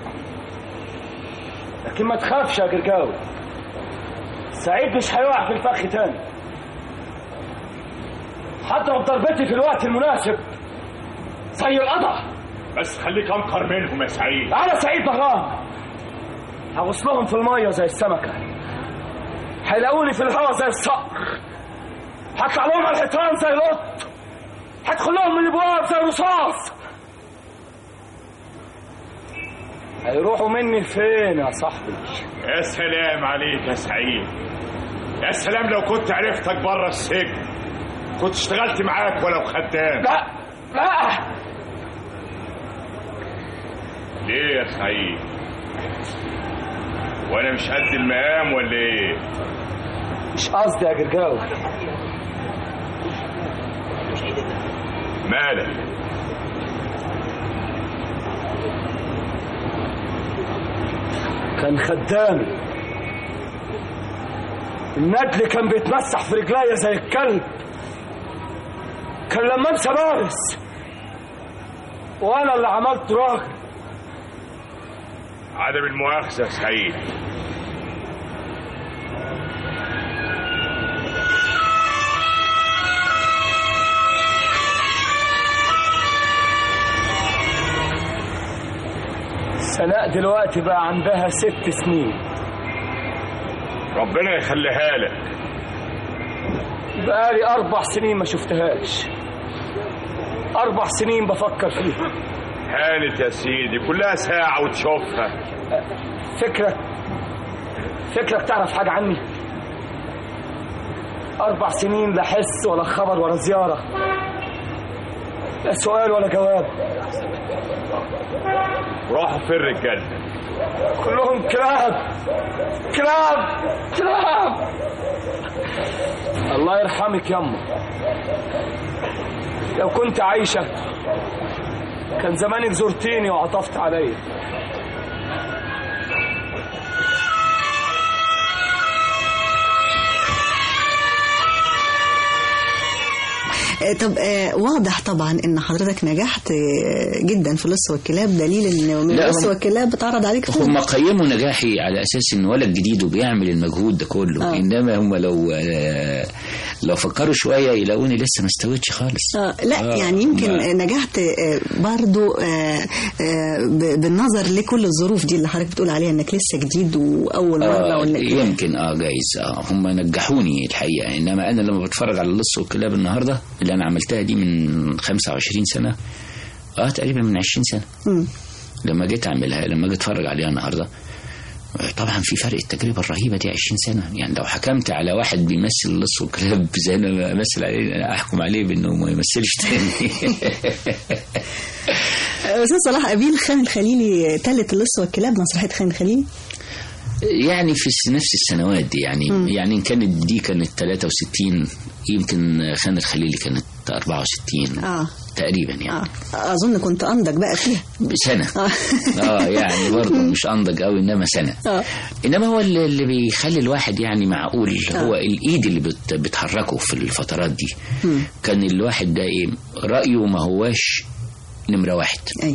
[SPEAKER 4] لكن ما تخافش يا جرجاوي سعيد مش هيقع في الفخ تاني هضرب ضربتي في الوقت المناسب زي القضا
[SPEAKER 5] بس خليك انقر منهم يا سعيد
[SPEAKER 4] أنا سعيد بهران هغصلهم في المية زي السمكة هيلاقوني في الهوا زي الصقر هطلع لهم على الحيطان زي القط هدخل لهم من الابواب زي الرصاص هيروحوا مني فين يا صاحبي
[SPEAKER 5] يا سلام عليك يا سعيد يا سلام لو كنت عرفتك بره السجن كنت اشتغلت معاك ولو خدام
[SPEAKER 4] لا لا
[SPEAKER 5] ليه يا سعيد وانا مش قد المقام ولا ايه
[SPEAKER 4] مش قصدي يا جرجاوي
[SPEAKER 5] مالك
[SPEAKER 4] كان خدامي الندل كان بيتمسح في رجليا زي الكلب كان لما انسى بارس وانا اللي عملت راجل
[SPEAKER 5] عدم المؤاخذة يا سعيد
[SPEAKER 4] سناء دلوقتي بقى عندها ست سنين
[SPEAKER 5] ربنا يخليها لك
[SPEAKER 4] بقالي أربع سنين ما شفتهاش أربع سنين بفكر فيها
[SPEAKER 5] هانت يا سيدي كلها ساعة وتشوفها
[SPEAKER 4] فكرة فكرك تعرف حاجة عني أربع سنين لا حس ولا خبر ولا زيارة لا سؤال ولا جواب
[SPEAKER 5] راحوا فين الرجالة
[SPEAKER 4] كلهم كلاب كلاب كلاب الله يرحمك يما لو كنت عايشة كان زمانك زرتيني وعطفت عليا
[SPEAKER 2] آه، طب آه، واضح طبعا ان حضرتك نجحت آه، جدا في اللص والكلاب دليل ان من
[SPEAKER 3] لا،
[SPEAKER 2] اللص
[SPEAKER 3] هم-
[SPEAKER 2] والكلاب بتعرض عليك فيلم
[SPEAKER 3] هم قيموا نجاحي على اساس ان ولد جديد وبيعمل المجهود ده كله
[SPEAKER 2] آه.
[SPEAKER 3] آه. انما هم لو آه لو فكروا شويه يلاقوني لسه ما استويتش خالص
[SPEAKER 2] آه لا
[SPEAKER 3] آه،
[SPEAKER 2] يعني يمكن
[SPEAKER 3] هم-
[SPEAKER 2] نجحت آه، برضو آه، آه، ب- بالنظر لكل الظروف دي اللي حضرتك بتقول عليها انك لسه جديد واول مره
[SPEAKER 3] آه
[SPEAKER 2] وانك
[SPEAKER 3] يمكن اه جايز اه هم نجحوني الحقيقه انما انا لما بتفرج على اللص والكلاب النهارده اللي انا عملتها دي من 25 سنه اه تقريبا من 20 سنه
[SPEAKER 2] مم.
[SPEAKER 3] لما جيت اعملها لما جيت اتفرج عليها النهارده طبعا في فرق التجربة الرهيبة دي 20 سنة يعني لو حكمت على واحد بيمثل اللص والكلاب زي انا بمثل عليه أنا احكم عليه بانه ما يمثلش تاني
[SPEAKER 2] استاذ صلاح ابيل خان الخليلي تلت اللص والكلاب مسرحيه خان الخليلي
[SPEAKER 3] يعني في الس- نفس السنوات دي يعني
[SPEAKER 2] مم.
[SPEAKER 3] يعني إن كانت دي كانت 63 يمكن خان الخليلي كانت 64
[SPEAKER 2] اه
[SPEAKER 3] تقريبا يعني
[SPEAKER 2] اه اظن كنت انضج بقى فيها
[SPEAKER 3] بسنة
[SPEAKER 2] اه
[SPEAKER 3] اه يعني برضه مش انضج قوي انما سنه
[SPEAKER 2] اه
[SPEAKER 3] انما هو اللي اللي بيخلي الواحد يعني معقول
[SPEAKER 2] آه.
[SPEAKER 3] هو الايد اللي بت بتحركه في الفترات دي
[SPEAKER 2] مم.
[SPEAKER 3] كان الواحد ده ايه رايه ما هواش نمره واحد
[SPEAKER 2] ايوه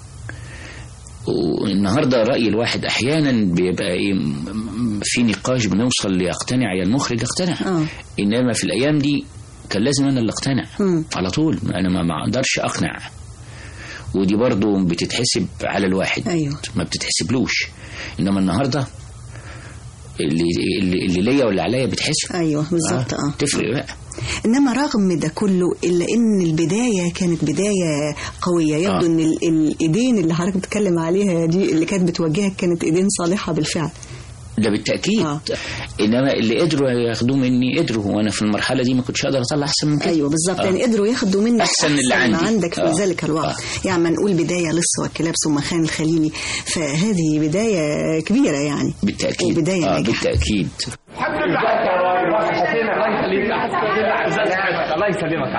[SPEAKER 3] والنهارده راي الواحد احيانا بيبقى ايه م- م- في نقاش بنوصل ليقتنع يا المخرج يقتنع
[SPEAKER 2] اه
[SPEAKER 3] انما في الايام دي كان لازم انا اللي اقتنع
[SPEAKER 2] مم.
[SPEAKER 3] على طول انا ما ما اقدرش اقنع ودي برضو بتتحسب على الواحد
[SPEAKER 2] ايوه
[SPEAKER 3] ما بتتحسبلوش انما النهارده اللي اللي, اللي ليا واللي عليا بتحسب
[SPEAKER 2] ايوه بالظبط اه
[SPEAKER 3] تفرق بقى
[SPEAKER 2] انما رغم ده كله الا ان البدايه كانت بدايه قويه يبدو
[SPEAKER 3] آه.
[SPEAKER 2] ان ال- الايدين اللي حضرتك بتتكلم عليها دي اللي كانت بتوجهك كانت ايدين صالحه بالفعل
[SPEAKER 3] ده بالتاكيد
[SPEAKER 2] آه.
[SPEAKER 3] انما اللي قدروا ياخدوه مني قدروا وانا في المرحله دي ما كنتش اقدر اطلع احسن من كده
[SPEAKER 2] ايوه بالظبط
[SPEAKER 3] آه.
[SPEAKER 2] يعني قدروا ياخدوا منك
[SPEAKER 3] أحسن اللي
[SPEAKER 2] ما
[SPEAKER 3] عندي.
[SPEAKER 2] عندك في
[SPEAKER 3] آه.
[SPEAKER 2] ذلك الوقت
[SPEAKER 3] آه.
[SPEAKER 2] يعني ما نقول بدايه لص والكلاب ثم خان الخليلي فهذه بدايه كبيره يعني
[SPEAKER 3] بالتاكيد
[SPEAKER 2] وبدايه
[SPEAKER 3] آه
[SPEAKER 2] ناجحه
[SPEAKER 3] بالتاكيد
[SPEAKER 4] الله يخليك الله يسلمك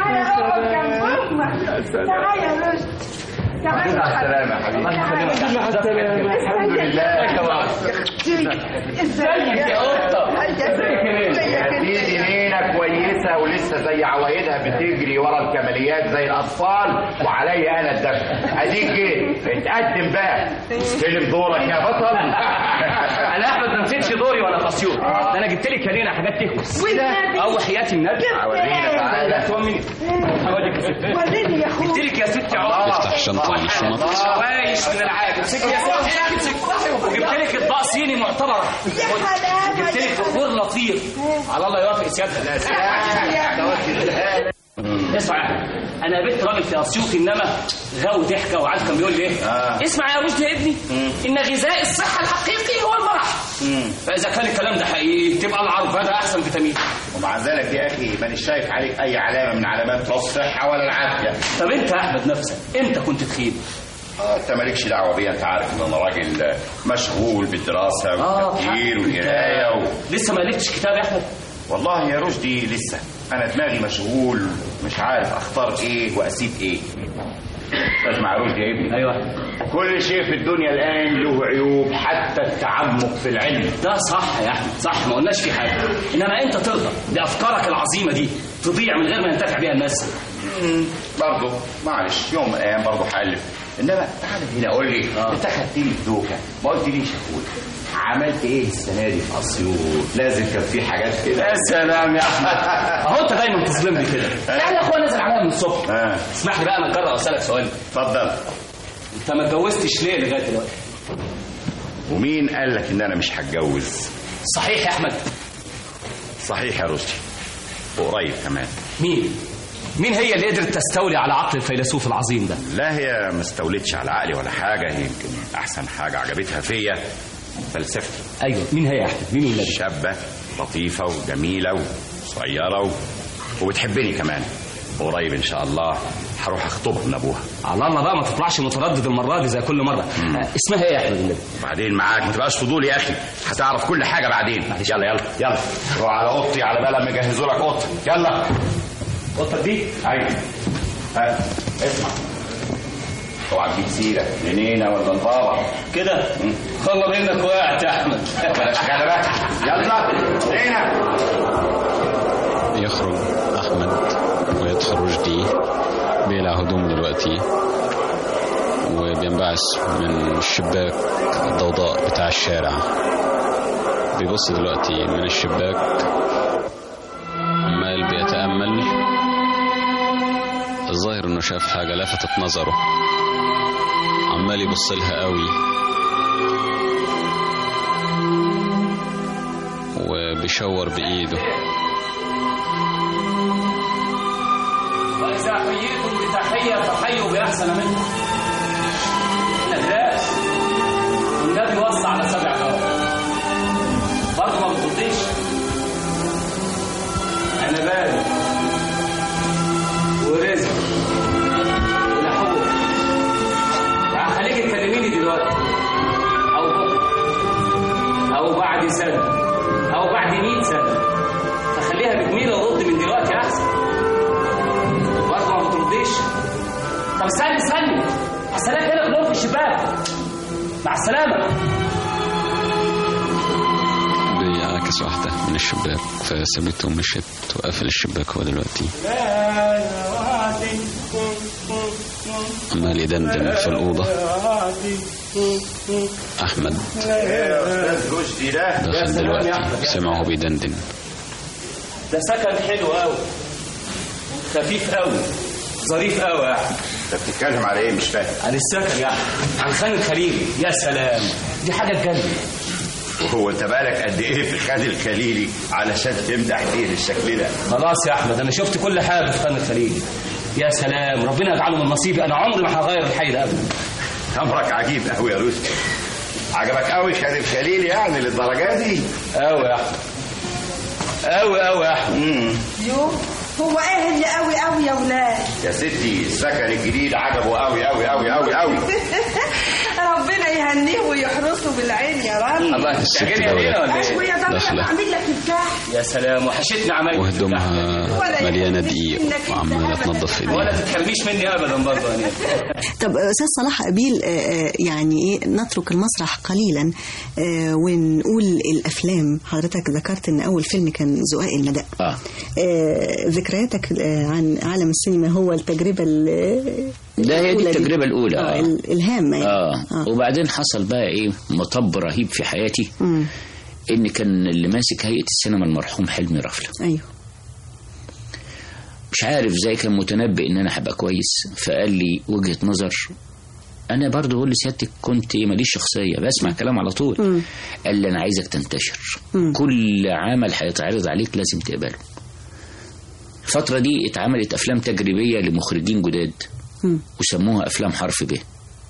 [SPEAKER 6] تعالى يا رشد تعالى
[SPEAKER 5] السلامة يا حبيبي
[SPEAKER 4] مع السلامة
[SPEAKER 5] الحمد لله
[SPEAKER 6] ازيك يا قطة
[SPEAKER 5] دي جنينة كويسة ولسه زي عوايدها بتجري ورا الكماليات زي الأطفال وعليا أنا الدفع أديك جيت اتقدم بقى استلم دورك يا بطل
[SPEAKER 4] انا احمد ما نسيتش دوري وانا في اسيوط ده انا جبت لك هنا حاجات تهوس
[SPEAKER 6] والنبي.
[SPEAKER 4] او حياتي النبي
[SPEAKER 5] ورينا تعالى
[SPEAKER 4] تؤمني هوريك يا ستي
[SPEAKER 6] وريني يا
[SPEAKER 4] جبت
[SPEAKER 6] اخويا
[SPEAKER 4] لك يا ستي عقد
[SPEAKER 7] افتح شنطة الشنط
[SPEAKER 4] شوايش من العادة امسكي يا ستي امسكي وجبت لك اطباق صيني معتبرة
[SPEAKER 6] يا حلاوة
[SPEAKER 4] جبت لك بخور لطيف على الله يوافق سيادتك اسمع يا أحمد، انا قابلت راجل في اسيوط انما غاوي ضحكه وعاد كان بيقول لي ايه
[SPEAKER 5] آه.
[SPEAKER 4] اسمع يا رشدي يا ابني ان غذاء الصحه الحقيقي هو المرح فاذا كان الكلام ده حقيقي تبقى العربده احسن فيتامين
[SPEAKER 5] ومع ذلك يا أخي مانيش شايف عليك أي علامة من علامات لا الصحة ولا العافية
[SPEAKER 4] طب انت يا احمد نفسك امتى كنت تخيب
[SPEAKER 5] آه، انت مالكش دعوه بيا انت عارف ان انا راجل مشغول بالدراسه والتفكير والقرايه و...
[SPEAKER 4] لسه ما قلتش كتاب يا احمد
[SPEAKER 5] والله يا رشدي لسه انا دماغي مشغول مش عارف اختار ايه واسيب ايه اسمع يا رشدي يا ابني
[SPEAKER 4] ايوه
[SPEAKER 5] كل شيء في الدنيا الان له عيوب حتى التعمق في العلم
[SPEAKER 4] ده صح يا احمد صح ما قلناش في حاجه انما انت ترضى بافكارك العظيمه دي تضيع من غير ما ينتفع بيها الناس
[SPEAKER 5] برضه معلش يوم من الايام برضه هالف انما تعال هنا قول لي
[SPEAKER 4] آه.
[SPEAKER 5] انت خدتني في دوكه ما قلتليش يا اخويا عملت ايه السنه دي في اسيوط لازم كان في حاجات كده
[SPEAKER 4] يا سلام يا احمد اهو انت دايما تظلمني كده يعني يا اخويا نازل عليا من الصبح
[SPEAKER 5] اه
[SPEAKER 4] اسمح لي بقى انا اكرر واسالك سؤال
[SPEAKER 5] اتفضل
[SPEAKER 4] انت ما اتجوزتش ليه لغايه دلوقتي
[SPEAKER 5] ومين قال لك ان انا مش هتجوز
[SPEAKER 4] صحيح يا احمد
[SPEAKER 5] صحيح يا رشدي وقريب كمان
[SPEAKER 4] مين مين هي اللي قدرت تستولي على عقل الفيلسوف العظيم ده
[SPEAKER 5] لا هي ما استولتش على عقلي ولا حاجه هي يمكن احسن حاجه عجبتها فيا فلسفتي
[SPEAKER 4] ايوه مين هي يا احمد مين النبي
[SPEAKER 5] شابه لطيفه وجميله وصغيره و... وبتحبني كمان قريب ان شاء الله هروح اخطبها من ابوها
[SPEAKER 4] على الله بقى ما تطلعش متردد المره دي زي كل مره آه، اسمها ايه يا احمد النبي
[SPEAKER 5] وبعدين معاك ما تبقاش فضول يا اخي هتعرف كل حاجه بعدين يلا يلا يلا روح على اوضتي على بال ما يجهزوا لك اوضه يلا
[SPEAKER 4] قطه دي
[SPEAKER 5] ايوه ها اسمع اوعى تجيب سيره لنينا ولا البابا
[SPEAKER 4] كده والله منك وقعت يا احمد
[SPEAKER 5] بلاش كده بقى يلا لينا
[SPEAKER 7] يخرج أحمد ويدخل رشدي بيقلع هدوم دلوقتي وبينبعث من الشباك الضوضاء بتاع الشارع بيبص دلوقتي من الشباك عمال بيتأمل الظاهر انه شاف حاجة لفتت نظره عمال يبص لها قوي وبيشاور بإيده
[SPEAKER 4] وإذا حييتم بتحية فحيوا بأحسن منها نجاش والنبي وصى على سبع فوائد
[SPEAKER 8] بعد سنة أو بعد 100 سنة فخليها بجميلة ورد من دلوقتي أحسن برضه ما بترديش طب استنى استنى هستناك هنا كلهم في الشباك مع السلامة
[SPEAKER 7] بيعاكس واحدة من الشباك فسابته ومشيت وقفل الشباك هو دلوقتي عمال يدندن في الأوضة أحمد
[SPEAKER 5] يا استاذ رشدي ده
[SPEAKER 7] دخل دلوقتي سمعه بيدندن
[SPEAKER 8] ده سكن حلو قوي خفيف قوي ظريف قوي يا احمد
[SPEAKER 5] انت بتتكلم على ايه مش فاهم
[SPEAKER 8] عن السكن يا احمد عن خان الخليلي يا سلام دي حاجه تجنن
[SPEAKER 5] وهو انت بقالك قد ايه في خان الخليلي علشان تمدح فيه بالشكل ده
[SPEAKER 8] خلاص يا احمد انا شفت كل حاجه في خان الخليلي يا سلام ربنا يجعله من نصيبي انا عمري ما هغير الحي ده ابدا
[SPEAKER 5] امرك عجيب قوي يا رشدي عجبك قوي خان الخليلي يعني للدرجه دي
[SPEAKER 8] قوي يا احمد قوي قوي يا احمد
[SPEAKER 6] يو هو ايه اللي قوي قوي يا ولاد
[SPEAKER 5] يا ستي السكن الجديد عجبه قوي قوي قوي قوي قوي
[SPEAKER 6] ربنا يهنيه ويحرسه بالعين يا رب
[SPEAKER 8] الله
[SPEAKER 7] الست
[SPEAKER 8] تستعجلي علينا ولا
[SPEAKER 6] ايوه
[SPEAKER 8] ايه
[SPEAKER 6] يا ضمن
[SPEAKER 7] داخلة.
[SPEAKER 6] بعمل لك الفاح
[SPEAKER 8] يا سلام وحشتني عمايل
[SPEAKER 7] وهدومها مليانة دقيق وعمالة تنظف في
[SPEAKER 8] ولا
[SPEAKER 7] ايديها
[SPEAKER 8] تتحرميش مني ابدا برضه يعني
[SPEAKER 2] طب أستاذ صلاح أبيل آه، آه، يعني إيه نترك المسرح قليلا آه، ونقول الأفلام حضرتك ذكرت إن أول فيلم كان زقاق المداء
[SPEAKER 3] اه
[SPEAKER 2] آه، ذكرياتك آه، عن عالم السينما هو التجربة ال-
[SPEAKER 3] ده هي دي
[SPEAKER 2] الأولى
[SPEAKER 3] التجربة الأولى
[SPEAKER 2] آه
[SPEAKER 3] آه.
[SPEAKER 2] ال- الهامة يعني.
[SPEAKER 3] آه. وبعدين حصل بقى إيه مطب رهيب في حياتي
[SPEAKER 2] مم.
[SPEAKER 3] إن كان اللي ماسك هيئة السينما المرحوم حلمي رفلة
[SPEAKER 2] أيوه
[SPEAKER 3] مش عارف زي كان متنبئ ان انا هبقى كويس فقال لي وجهة نظر انا برضه بقول لسيادتك كنت ماليش شخصيه بسمع كلام على طول
[SPEAKER 2] مم.
[SPEAKER 3] قال لي انا عايزك تنتشر
[SPEAKER 2] مم.
[SPEAKER 3] كل عمل هيتعرض عليك لازم تقبله الفتره دي اتعملت افلام تجريبيه لمخرجين جداد
[SPEAKER 2] مم.
[SPEAKER 3] وسموها افلام حرف ب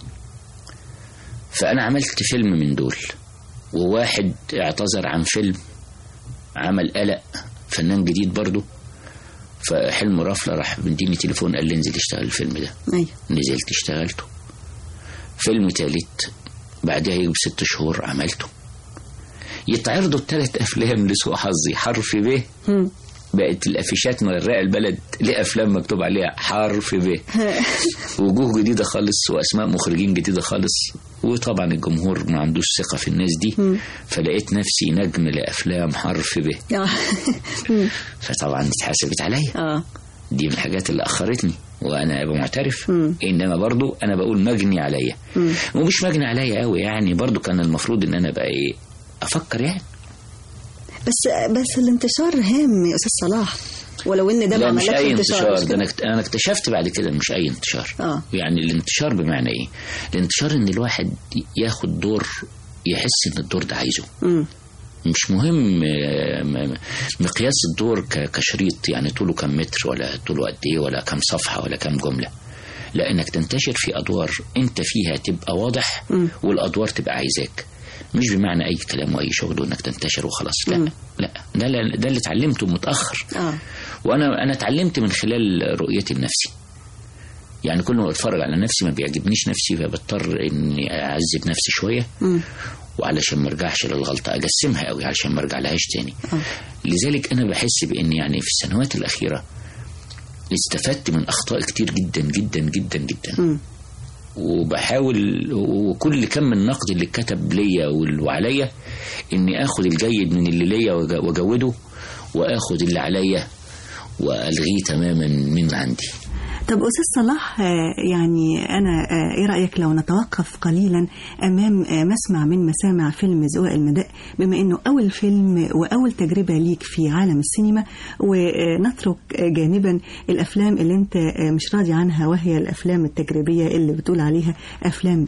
[SPEAKER 3] فانا عملت فيلم من دول وواحد اعتذر عن فيلم عمل قلق فنان جديد برضه فحلم رفله راح مديني تليفون قال لي انزل اشتغل الفيلم ده
[SPEAKER 2] أيوه
[SPEAKER 3] نزلت اشتغلته فيلم تالت بعدها يجي بست شهور عملته يتعرضوا الثلاث افلام لسوء حظي حرف ب
[SPEAKER 2] مم.
[SPEAKER 3] بقت الافيشات مغرقه البلد لافلام مكتوب عليها حرف ب وجوه جديده خالص واسماء مخرجين جديده خالص وطبعا الجمهور ما عندوش ثقه في الناس دي فلقيت نفسي نجم لافلام حرف ب
[SPEAKER 2] آه. مم.
[SPEAKER 3] فطبعا دي اتحسبت عليا
[SPEAKER 2] آه
[SPEAKER 3] دي من الحاجات اللي اخرتني وانا ابقى معترف
[SPEAKER 2] مم.
[SPEAKER 3] انما برضو انا بقول مجني عليا
[SPEAKER 2] مم.
[SPEAKER 3] ومش مجني عليا قوي يعني برضو كان المفروض ان انا بقى ايه افكر يعني
[SPEAKER 2] بس بس الانتشار هام يا أستاذ صلاح ولو إن ده ما
[SPEAKER 3] لا مش
[SPEAKER 2] عملكش
[SPEAKER 3] اي
[SPEAKER 2] انتشار
[SPEAKER 3] انتشار
[SPEAKER 2] مش
[SPEAKER 3] ده
[SPEAKER 2] كده؟
[SPEAKER 3] انا اكت- انا اكتشفت بعد كده مش اي انتشار
[SPEAKER 2] آه.
[SPEAKER 3] يعني الانتشار بمعنى ايه الانتشار ان الواحد ياخد دور يحس ان الدور ده عايزه
[SPEAKER 2] مم.
[SPEAKER 3] مش مهم آه، م- م- مقياس الدور ك- كشريط يعني طوله كم متر ولا طوله قد ايه ولا كم صفحه ولا كم جمله لا انك تنتشر في ادوار انت فيها تبقى واضح
[SPEAKER 2] مم.
[SPEAKER 3] والادوار تبقى عايزاك مش بمعنى اي كلام واي شغل وانك تنتشر وخلاص لا
[SPEAKER 2] مم.
[SPEAKER 3] لا ده ل- ده اللي اتعلمته متاخر
[SPEAKER 2] آه
[SPEAKER 3] وانا انا اتعلمت من خلال رؤيتي لنفسي يعني كل ما اتفرج على نفسي ما بيعجبنيش نفسي فبضطر اني اعذب نفسي شويه
[SPEAKER 2] مم.
[SPEAKER 3] وعلشان ما ارجعش للغلطه اجسمها قوي علشان ما ارجع لهاش تاني
[SPEAKER 2] آه.
[SPEAKER 3] لذلك انا بحس بان يعني في السنوات الاخيره استفدت من اخطاء كتير جدا جدا جدا جدا
[SPEAKER 2] مم.
[SPEAKER 3] وبحاول وكل كم من النقد اللي اتكتب ليا وال- وعليا اني اخد الجيد من اللي ليا وأج- واجوده واخد اللي عليا والغيه تماما من عندي
[SPEAKER 2] طب أستاذ صلاح آه، يعني أنا آه، إيه رأيك لو نتوقف قليلا أمام آه، مسمع من مسامع فيلم زواق المداء بما إنه أول فيلم وأول تجربة ليك في عالم السينما ونترك آه، جانبا الأفلام اللي أنت آه، مش راضي عنها وهي الأفلام التجريبية اللي بتقول عليها أفلام به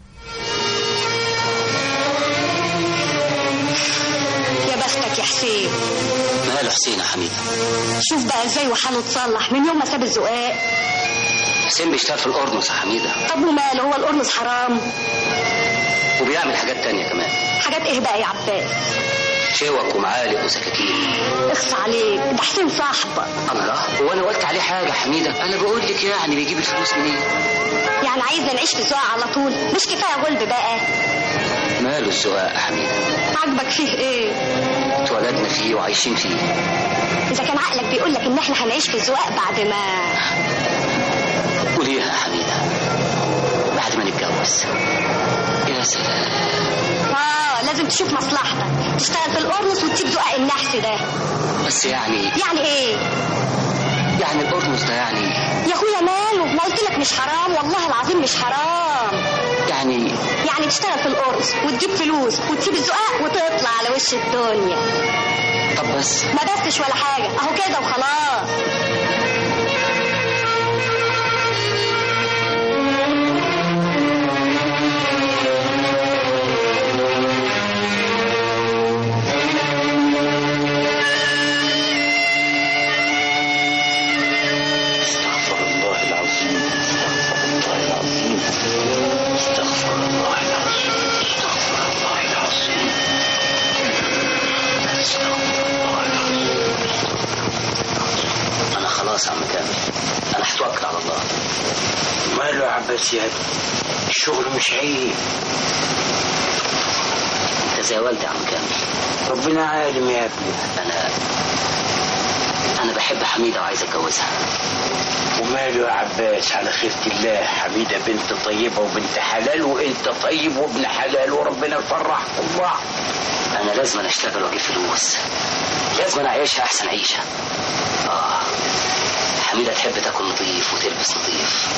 [SPEAKER 9] يا بختك يا حسين
[SPEAKER 10] ماله حسين يا حميد
[SPEAKER 9] شوف بقى ازاي وحاله اتصلح من يوم ما ساب الزقاق
[SPEAKER 10] حسين بيشتغل في القرنص يا حميدة
[SPEAKER 9] طب وماله هو القرنص حرام
[SPEAKER 10] وبيعمل حاجات تانية كمان
[SPEAKER 9] حاجات ايه بقى يا عباس
[SPEAKER 10] شوك ومعالق وسكاكين
[SPEAKER 9] اخص عليك ده حسين صاحبك
[SPEAKER 10] الله هو انا قلت عليه حاجه حميده انا بقول لك يعني بيجيب الفلوس منين
[SPEAKER 9] يعني عايزنا نعيش في الزقاق على طول مش كفايه غلب بقى
[SPEAKER 10] ماله الزقاق يا حميده
[SPEAKER 9] عاجبك فيه ايه
[SPEAKER 10] اتولدنا فيه وعايشين فيه
[SPEAKER 9] اذا كان عقلك بيقول لك ان احنا هنعيش في الزقاق بعد ما
[SPEAKER 10] قوليها يا حميده بعد ما نتجوز يا سلام
[SPEAKER 9] اه لازم تشوف مصلحتك تشتغل في القرنص وتسيب زقاق النحس ده
[SPEAKER 10] بس يعني
[SPEAKER 9] يعني ايه
[SPEAKER 10] يعني القرنص ده يعني
[SPEAKER 9] يا اخويا ماله ما قلت لك مش حرام والله العظيم مش حرام
[SPEAKER 10] يعني
[SPEAKER 9] يعني تشتغل في القرص وتجيب فلوس وتسيب الزقاق وتطلع على وش الدنيا
[SPEAKER 10] طب بس
[SPEAKER 9] ما بسش ولا حاجة اهو كده وخلاص
[SPEAKER 3] استغفر الله العظيم استغفر الله العظيم استغفر الله العظيم استغفر الله العظيم استغفر الله العظيم
[SPEAKER 10] انا خلاص يا عم كامل انا هتوكل على الله
[SPEAKER 3] ماله يا عباس يا الشغل مش عيب
[SPEAKER 10] انت زي والدي يا عم كامل
[SPEAKER 3] ربنا عالم يا ابني
[SPEAKER 10] انا انا بحب حميده وعايز اتجوزها
[SPEAKER 3] وماله يا عباس على خيرة الله حميدة بنت طيبة وبنت حلال وانت طيب وابن حلال وربنا يفرحكم بعض
[SPEAKER 10] انا لازم أنا اشتغل واجيب فلوس لازم أنا اعيشها احسن عيشه اه حميده تحب تاكل نظيف وتلبس نظيف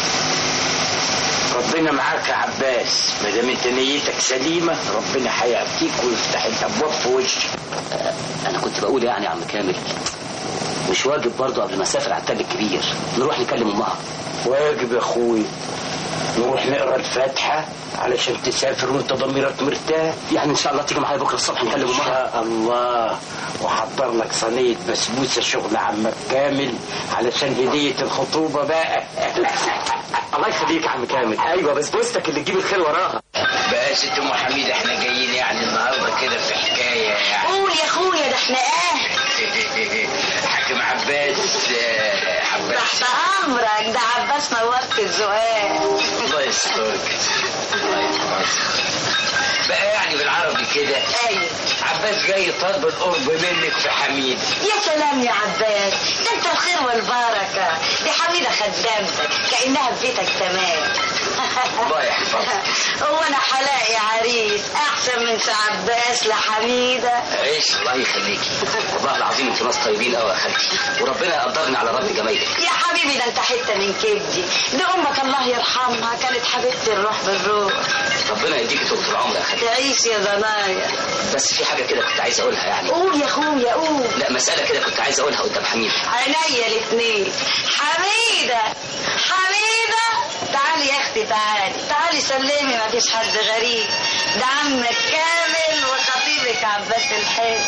[SPEAKER 3] ربنا معاك يا عباس ما دام انت نيتك سليمة ربنا هيعطيك ويفتح الابواب في وشك
[SPEAKER 10] آه انا كنت بقول يعني يا عم كامل مش واجب برضه قبل ما اسافر على التاج الكبير نروح نكلم امها
[SPEAKER 3] واجب يا اخوي نروح نقرا الفاتحة علشان تسافر وانت ضميرك مرتاح
[SPEAKER 10] يعني ان شاء الله تيجي معايا بكره الصبح نكلم
[SPEAKER 3] ان
[SPEAKER 10] امها
[SPEAKER 3] شاء الله وحضر لك صينية بسبوسة شغل عمك كامل علشان هدية الخطوبة بقى
[SPEAKER 10] الله يخليك يا عم كامل ايوه بسبوستك اللي تجيب الخير وراها
[SPEAKER 3] بقى يا ست ام حميد احنا جايين يعني النهارده كده في حكاية يعني
[SPEAKER 9] قول يا اخويا ده احنا اهل
[SPEAKER 3] حاكم عباس آه، عباس
[SPEAKER 9] تحت امرك ده عباس نورت الزقاق
[SPEAKER 3] الله يسترك الله يحفظك بقى يعني بالعربي كده
[SPEAKER 9] ايوه
[SPEAKER 3] عباس جاي طالب القرب منك في حميد
[SPEAKER 9] يا سلام يا عباس ده انت الخير والبركة دي حميدة خدامتك كأنها في بيتك تمام
[SPEAKER 3] الله يحفظك
[SPEAKER 9] هو انا هلاقي عريس احسن من سي عباس لحميدة
[SPEAKER 10] عيش الله يخليكي والله العظيم انتوا ناس طيبين قوي يا خالتي وربنا يقدرني على رد جمايلك
[SPEAKER 9] يا حبيبي ده انت حتة من كبدي دي امك الله يرحمها كانت حبيبتي الروح بالروح
[SPEAKER 10] ربنا يديكي طول العمر يا خالتي
[SPEAKER 9] تعيش يا ضنايا
[SPEAKER 10] بس في حاجه كده كنت عايز اقولها يعني
[SPEAKER 9] قول يا اخويا قول
[SPEAKER 10] لا مساله كده كنت عايز اقولها قدام حميد
[SPEAKER 9] عينيا الاثنين حميدة حميدة تعالي يا اختي تعالي تعالي سلمي ما فيش حد غريب ده عمك كامل وخطيبك عباس الحلو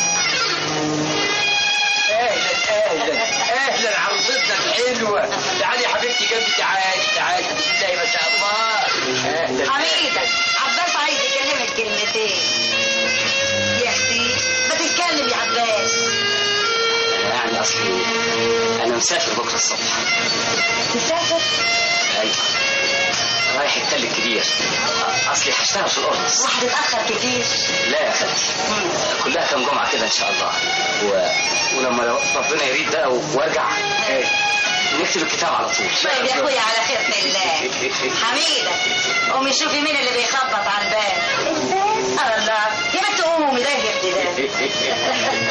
[SPEAKER 3] اهلا اهلا اهلا عروستنا الحلوه تعالي يا حبيبتي جنبي تعالي تعالي بسم الله ما شاء الله اهلا
[SPEAKER 9] حميدة عباس عايز يكلمك كلمتين يا اختي بتتكلم يا عباس
[SPEAKER 10] انا يعني اصلي انا مسافر بكره الصبح
[SPEAKER 9] تسافر
[SPEAKER 10] ايوه رايح التل الكبير أ- اصلي هشتغل في القرنص
[SPEAKER 9] وهتتأخر كتير
[SPEAKER 10] لا يا خالتي كلها كام جمعه كده ان شاء الله و... ولما لو ربنا يريد بقى و- وارجع إيه، نكتب الكتاب على طول
[SPEAKER 9] طيب يا اخويا على خيرة الله حميدة قومي شوفي مين اللي بيخبط على الباب الله يا بنت قومي ده يا اختي ده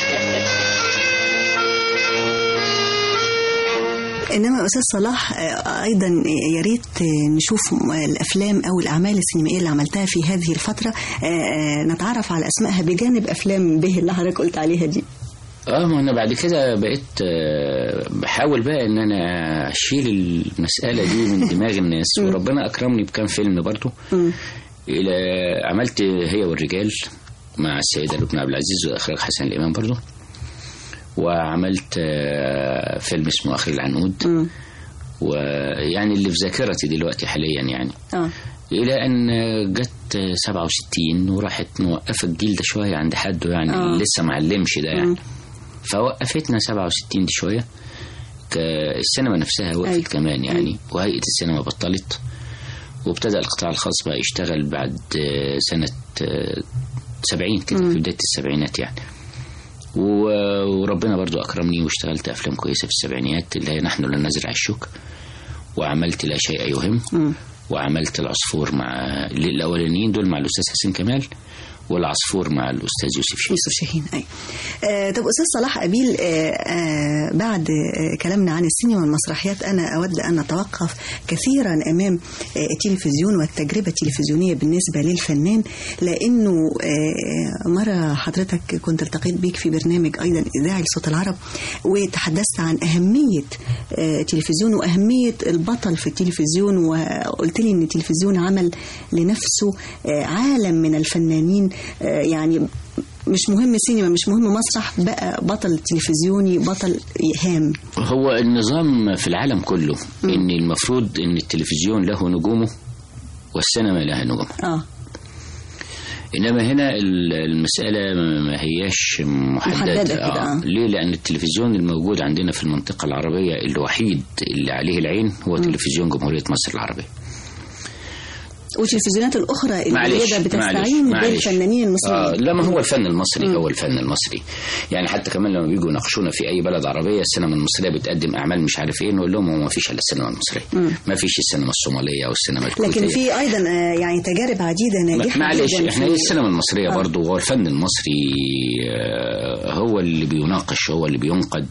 [SPEAKER 2] انما استاذ صلاح آه، ايضا يا ريت آه، نشوف آه، الافلام او الاعمال السينمائيه اللي عملتها في هذه الفتره آه، آه، نتعرف على اسمائها بجانب افلام به اللي حضرتك قلت عليها دي
[SPEAKER 3] اه ما انا بعد كده بقيت آه، بحاول بقى ان انا اشيل المساله دي من دماغ الناس وربنا اكرمني بكام فيلم برضو الى عملت هي والرجال مع السيده لبنى عبد العزيز واخراج حسن الامام برضو وعملت آه، فيلم اسمه اخر العنود ويعني اللي في ذاكرتي دلوقتي حاليا يعني
[SPEAKER 2] اه
[SPEAKER 3] الى ان جت 67 وراحت موقفه الجيل ده شويه عند حده يعني
[SPEAKER 2] آه.
[SPEAKER 3] اللي لسه معلمش ده يعني فوقفتنا 67 دي شويه ك- السينما نفسها وقفت
[SPEAKER 2] أيوة.
[SPEAKER 3] كمان يعني وهيئه السينما بطلت وابتدى القطاع الخاص بقى يشتغل بعد آه، سنه آه، 70 كده في بدايه السبعينات يعني و- وربنا برضو أكرمني واشتغلت أفلام كويسة في السبعينيات اللي هي نحن لا نزرع الشوك وعملت لا شيء يهم وعملت العصفور مع الأولانيين دول مع الأستاذ حسين كمال والعصفور مع الأستاذ يوسف شيخ
[SPEAKER 2] يوسف شاهين أي آه طب أستاذ صلاح أبيل آه آه بعد آه كلامنا عن السينما والمسرحيات أنا أود أن أتوقف كثيرا أمام آه التلفزيون والتجربة التلفزيونية بالنسبة للفنان لأنه آه مرة حضرتك كنت التقيت بيك في برنامج أيضا إذاعي لصوت العرب وتحدثت عن أهمية آه التلفزيون وأهمية البطل في التلفزيون وقلت لي أن التلفزيون عمل لنفسه آه عالم من الفنانين آه يعني مش مهم سينما مش مهم مسرح بقى بطل تلفزيوني بطل هام
[SPEAKER 3] هو النظام في العالم كله ان المفروض ان التلفزيون له نجومه والسينما لها نجومها
[SPEAKER 2] اه
[SPEAKER 3] انما هنا ال- المساله ما هياش محدده,
[SPEAKER 2] محددة كده، آه.
[SPEAKER 3] ليه لان التلفزيون الموجود عندنا في المنطقه العربيه الوحيد اللي عليه العين هو تلفزيون جمهوريه مصر العربيه
[SPEAKER 2] والتلفزيونات الاخرى اللي
[SPEAKER 3] معلش
[SPEAKER 2] هي بتستعين
[SPEAKER 3] معلش.
[SPEAKER 2] بالفنانين المصريين
[SPEAKER 3] آه لا ما هو الفن المصري هو الفن المصري يعني حتى كمان لما بيجوا يناقشونا في اي بلد عربيه السينما المصريه بتقدم اعمال مش عارف ايه نقول لهم هو ما فيش الا السينما المصريه ما فيش السينما الصوماليه والسينما الكويتيه
[SPEAKER 2] لكن في ايضا آه، يعني تجارب عديده ناجحه
[SPEAKER 3] معلش
[SPEAKER 2] جدا
[SPEAKER 3] احنا
[SPEAKER 2] في-
[SPEAKER 3] السينما المصريه
[SPEAKER 2] آه.
[SPEAKER 3] برضو هو الفن المصري آه، هو اللي بيناقش هو اللي بينقد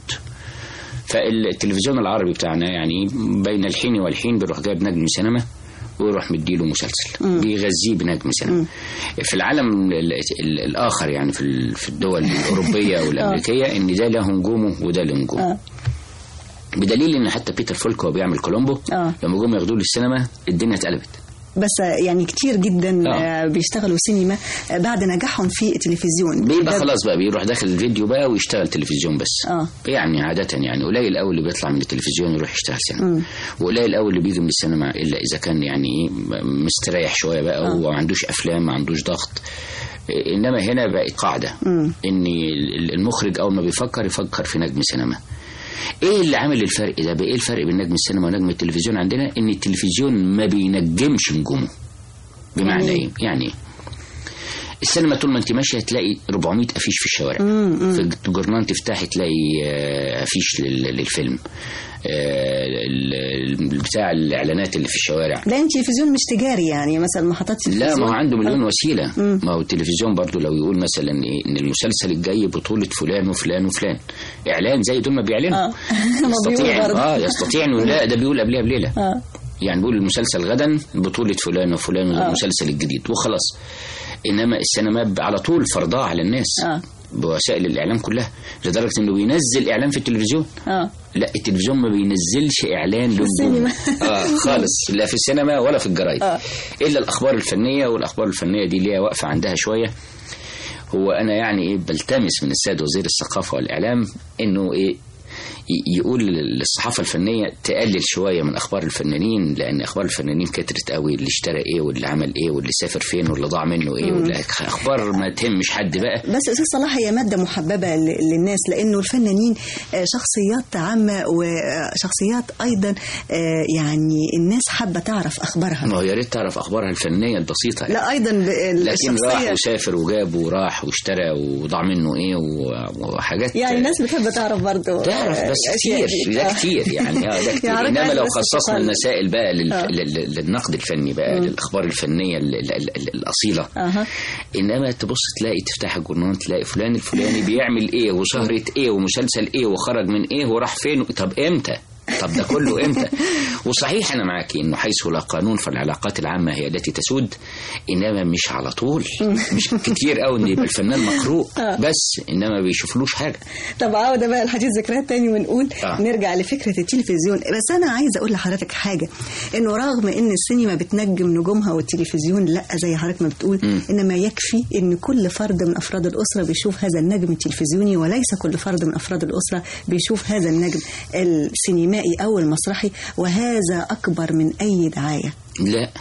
[SPEAKER 3] فالتلفزيون العربي بتاعنا يعني بين الحين والحين بيروح جايب نجم سينما ويروح مديله مسلسل بيغذيه بنجم سينما في العالم ال- ال- الاخر يعني في ال- في الدول الاوروبيه والامريكيه ان ده له نجومه وده له نجومه
[SPEAKER 2] آه.
[SPEAKER 3] بدليل ان حتى بيتر فولك وهو بيعمل كولومبو
[SPEAKER 2] آه.
[SPEAKER 3] لما جم ياخدوه للسينما الدنيا اتقلبت
[SPEAKER 2] بس آه، يعني كتير جدا
[SPEAKER 3] آه.
[SPEAKER 2] آه، بيشتغلوا سينما آه، بعد نجاحهم في التلفزيون
[SPEAKER 3] بيبقى
[SPEAKER 2] ده-
[SPEAKER 3] خلاص بقى بيروح داخل الفيديو بقى ويشتغل تلفزيون بس
[SPEAKER 2] آه.
[SPEAKER 3] يعني عادة يعني قليل قوي اللي بيطلع من التلفزيون يروح يشتغل سينما وقليل قوي اللي بيجي من السينما الا اذا كان يعني ايه مستريح شويه بقى
[SPEAKER 2] آه.
[SPEAKER 3] وما عندوش افلام ما عندوش ضغط إيه، انما هنا بقت قاعده ان ال- المخرج اول ما بيفكر يفكر في نجم سينما ايه اللي عامل الفرق ده بايه الفرق بين نجم السينما ونجم التلفزيون عندنا ان التلفزيون ما بينجمش نجومه بمعنى
[SPEAKER 2] يعني
[SPEAKER 3] ايه يعني إيه؟ السينما طول ما انت ماشيه تلاقي 400 افيش في الشوارع في الجورنال تفتحي تلاقي آه، افيش لل- للفيلم آه، ال- ال- بتاع الاعلانات اللي في الشوارع
[SPEAKER 2] لان التلفزيون مش تجاري يعني مثلا محطات تلفزيون
[SPEAKER 3] لا ما هو عنده مليون
[SPEAKER 2] آه.
[SPEAKER 3] وسيله ما هو التلفزيون برضو لو يقول مثلا ايه ان المسلسل الجاي بطوله فلان وفلان وفلان اعلان زي دول ما بيعلنوا
[SPEAKER 2] اه ما بيقول
[SPEAKER 3] يستطيع
[SPEAKER 2] برضه.
[SPEAKER 3] اه يستطيع انه لا ده بيقول قبلها بليله
[SPEAKER 2] اه
[SPEAKER 3] يعني بيقول المسلسل غدا بطولة فلان وفلان
[SPEAKER 2] آه.
[SPEAKER 3] المسلسل الجديد وخلاص إنما السينما على طول فرضها على الناس
[SPEAKER 2] آه.
[SPEAKER 3] بوسائل الإعلام كلها لدرجة إنه بينزل إعلان في التلفزيون
[SPEAKER 2] اه
[SPEAKER 3] لا التلفزيون ما بينزلش إعلان للنجوم
[SPEAKER 2] السينما.
[SPEAKER 3] آه خالص لا في السينما ولا في الجرايد
[SPEAKER 2] آه.
[SPEAKER 3] إلا الأخبار الفنية والأخبار الفنية دي ليها واقفة عندها شوية هو أنا يعني إيه بلتمس من السيد وزير الثقافة والإعلام إنه إيه ي- يقول للصحافة الفنية تقلل شوية من أخبار الفنانين لأن أخبار الفنانين كترت قوي اللي اشترى إيه واللي عمل إيه واللي سافر فين واللي ضاع منه إيه واللي أخبار ما تهمش حد بقى
[SPEAKER 2] بس استاذ صلاح هي ماده محببه ل- للناس لانه الفنانين آه، شخصيات عامه وشخصيات ايضا آه، يعني الناس حابه تعرف اخبارها
[SPEAKER 3] ما هو يا ريت تعرف أخبارها الفنية البسيطة
[SPEAKER 2] لا ايضا ب-
[SPEAKER 3] لكن راح
[SPEAKER 2] الشخصيه
[SPEAKER 3] وسافر وجاب وراح واشترى وضاع منه ايه و- وحاجات
[SPEAKER 2] يعني الناس بتحب تعرف برضه
[SPEAKER 3] تعرف بس
[SPEAKER 2] آه،
[SPEAKER 3] كتير
[SPEAKER 2] أشياء
[SPEAKER 3] ده
[SPEAKER 2] آه.
[SPEAKER 3] كتير يعني اه ده كتير
[SPEAKER 2] يعني
[SPEAKER 3] انما
[SPEAKER 2] عايز
[SPEAKER 3] لو
[SPEAKER 2] بس
[SPEAKER 3] خصصنا
[SPEAKER 2] تقال.
[SPEAKER 3] المسائل بقى لل...
[SPEAKER 2] آه.
[SPEAKER 3] لل... للنقد الفني بقى للاخبار الفنيه ال... ال... ال... الاصيله
[SPEAKER 2] اها
[SPEAKER 3] انما تبص تلاقي تفتح الجورنال تلاقي فلان الفلاني بيعمل ايه وسهره ايه ومسلسل ايه وخرج من ايه وراح فين طب امتى طب ده كله امتى وصحيح انا معاك انه حيث لا قانون فالعلاقات العامه هي التي تسود انما مش على طول مش كتير قوي ان يبقى الفنان مقروء بس انما ما بيشوفلوش حاجه
[SPEAKER 2] طب عودة بقى الحديث ذكريات تاني ونقول
[SPEAKER 3] آه.
[SPEAKER 2] نرجع لفكرة التلفزيون بس أنا عايزة أقول لحضرتك حاجة إنه رغم إن السينما بتنجم نجومها والتلفزيون لا زي حضرتك ما بتقول إنما يكفي إن كل فرد من أفراد الأسرة بيشوف هذا النجم التلفزيوني وليس كل فرد من أفراد الأسرة بيشوف هذا النجم السينمائي أو المسرحي وهذا أكبر من أي دعاية
[SPEAKER 3] لا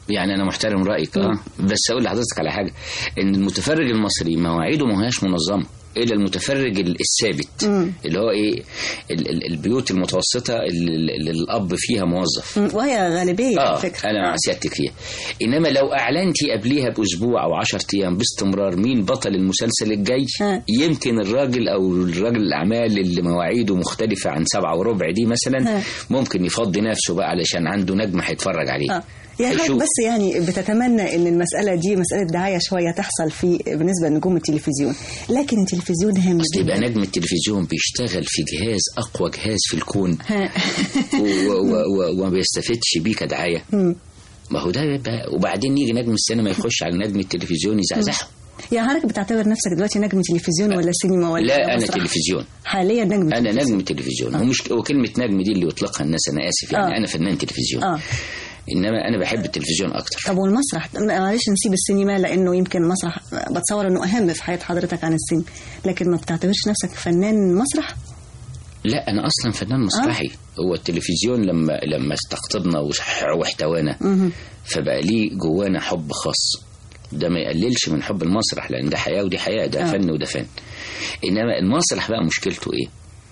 [SPEAKER 3] يعني انا محترم رايك اه بس اقول لحضرتك على حاجه ان المتفرج المصري مواعيده ما هياش منظمه الا المتفرج ال- الثابت
[SPEAKER 2] مم.
[SPEAKER 3] اللي هو ايه ال- ال- البيوت المتوسطه اللي اللي الاب فيها موظف
[SPEAKER 2] مم. وهي غالبية
[SPEAKER 3] اه
[SPEAKER 2] على فكرة
[SPEAKER 3] انا مع سيادتك فيها انما لو اعلنتي قبليها باسبوع او 10 ايام باستمرار مين بطل المسلسل الجاي يمكن الراجل او الراجل الاعمال اللي مواعيده مختلفه عن سبعة وربع دي مثلا
[SPEAKER 2] ها.
[SPEAKER 3] ممكن يفضي نفسه بقى علشان عنده نجم هيتفرج عليه
[SPEAKER 2] آه. يعني حضرتك
[SPEAKER 3] هيشوف.
[SPEAKER 2] بس يعني بتتمنى ان المسألة دي مسألة دعاية شوية تحصل في بالنسبة لنجوم التلفزيون لكن التلفزيون هام
[SPEAKER 3] اصل يبقى
[SPEAKER 2] جدا
[SPEAKER 3] نجم التلفزيون بيشتغل في جهاز اقوى جهاز في الكون
[SPEAKER 2] ها.
[SPEAKER 3] و- و- و- وما بيستفدش بيه كدعايه
[SPEAKER 2] مم.
[SPEAKER 3] ما هو ده يبقى وبعدين يجي نجم السينما يخش على نجم التلفزيون يزعزعه
[SPEAKER 2] يعني حضرتك بتعتبر نفسك دلوقتي نجم تلفزيون ولا سينما ولا
[SPEAKER 3] لا انا
[SPEAKER 2] مسرح؟
[SPEAKER 3] تلفزيون
[SPEAKER 2] حاليا نجم
[SPEAKER 3] انا
[SPEAKER 2] تلفزيون.
[SPEAKER 3] نجم تلفزيون هو مش وكلمه نجم دي اللي يطلقها الناس انا اسف يعني
[SPEAKER 2] آه.
[SPEAKER 3] انا فنان تلفزيون
[SPEAKER 2] اه
[SPEAKER 3] انما انا بحب التلفزيون اكتر
[SPEAKER 2] طب والمسرح معلش نسيب السينما لانه يمكن المسرح بتصور انه اهم في حياه حضرتك عن السينما لكن ما بتعتبرش نفسك فنان مسرح
[SPEAKER 3] لا انا اصلا فنان مسرحي هو التلفزيون لما لما استقطبنا وح- واحتوانا
[SPEAKER 2] مهم.
[SPEAKER 3] فبقى ليه جوانا حب خاص ده ما يقللش من حب المسرح لان ده حياه ودي حياه ده
[SPEAKER 2] آه.
[SPEAKER 3] فن وده فن انما المسرح بقى مشكلته ايه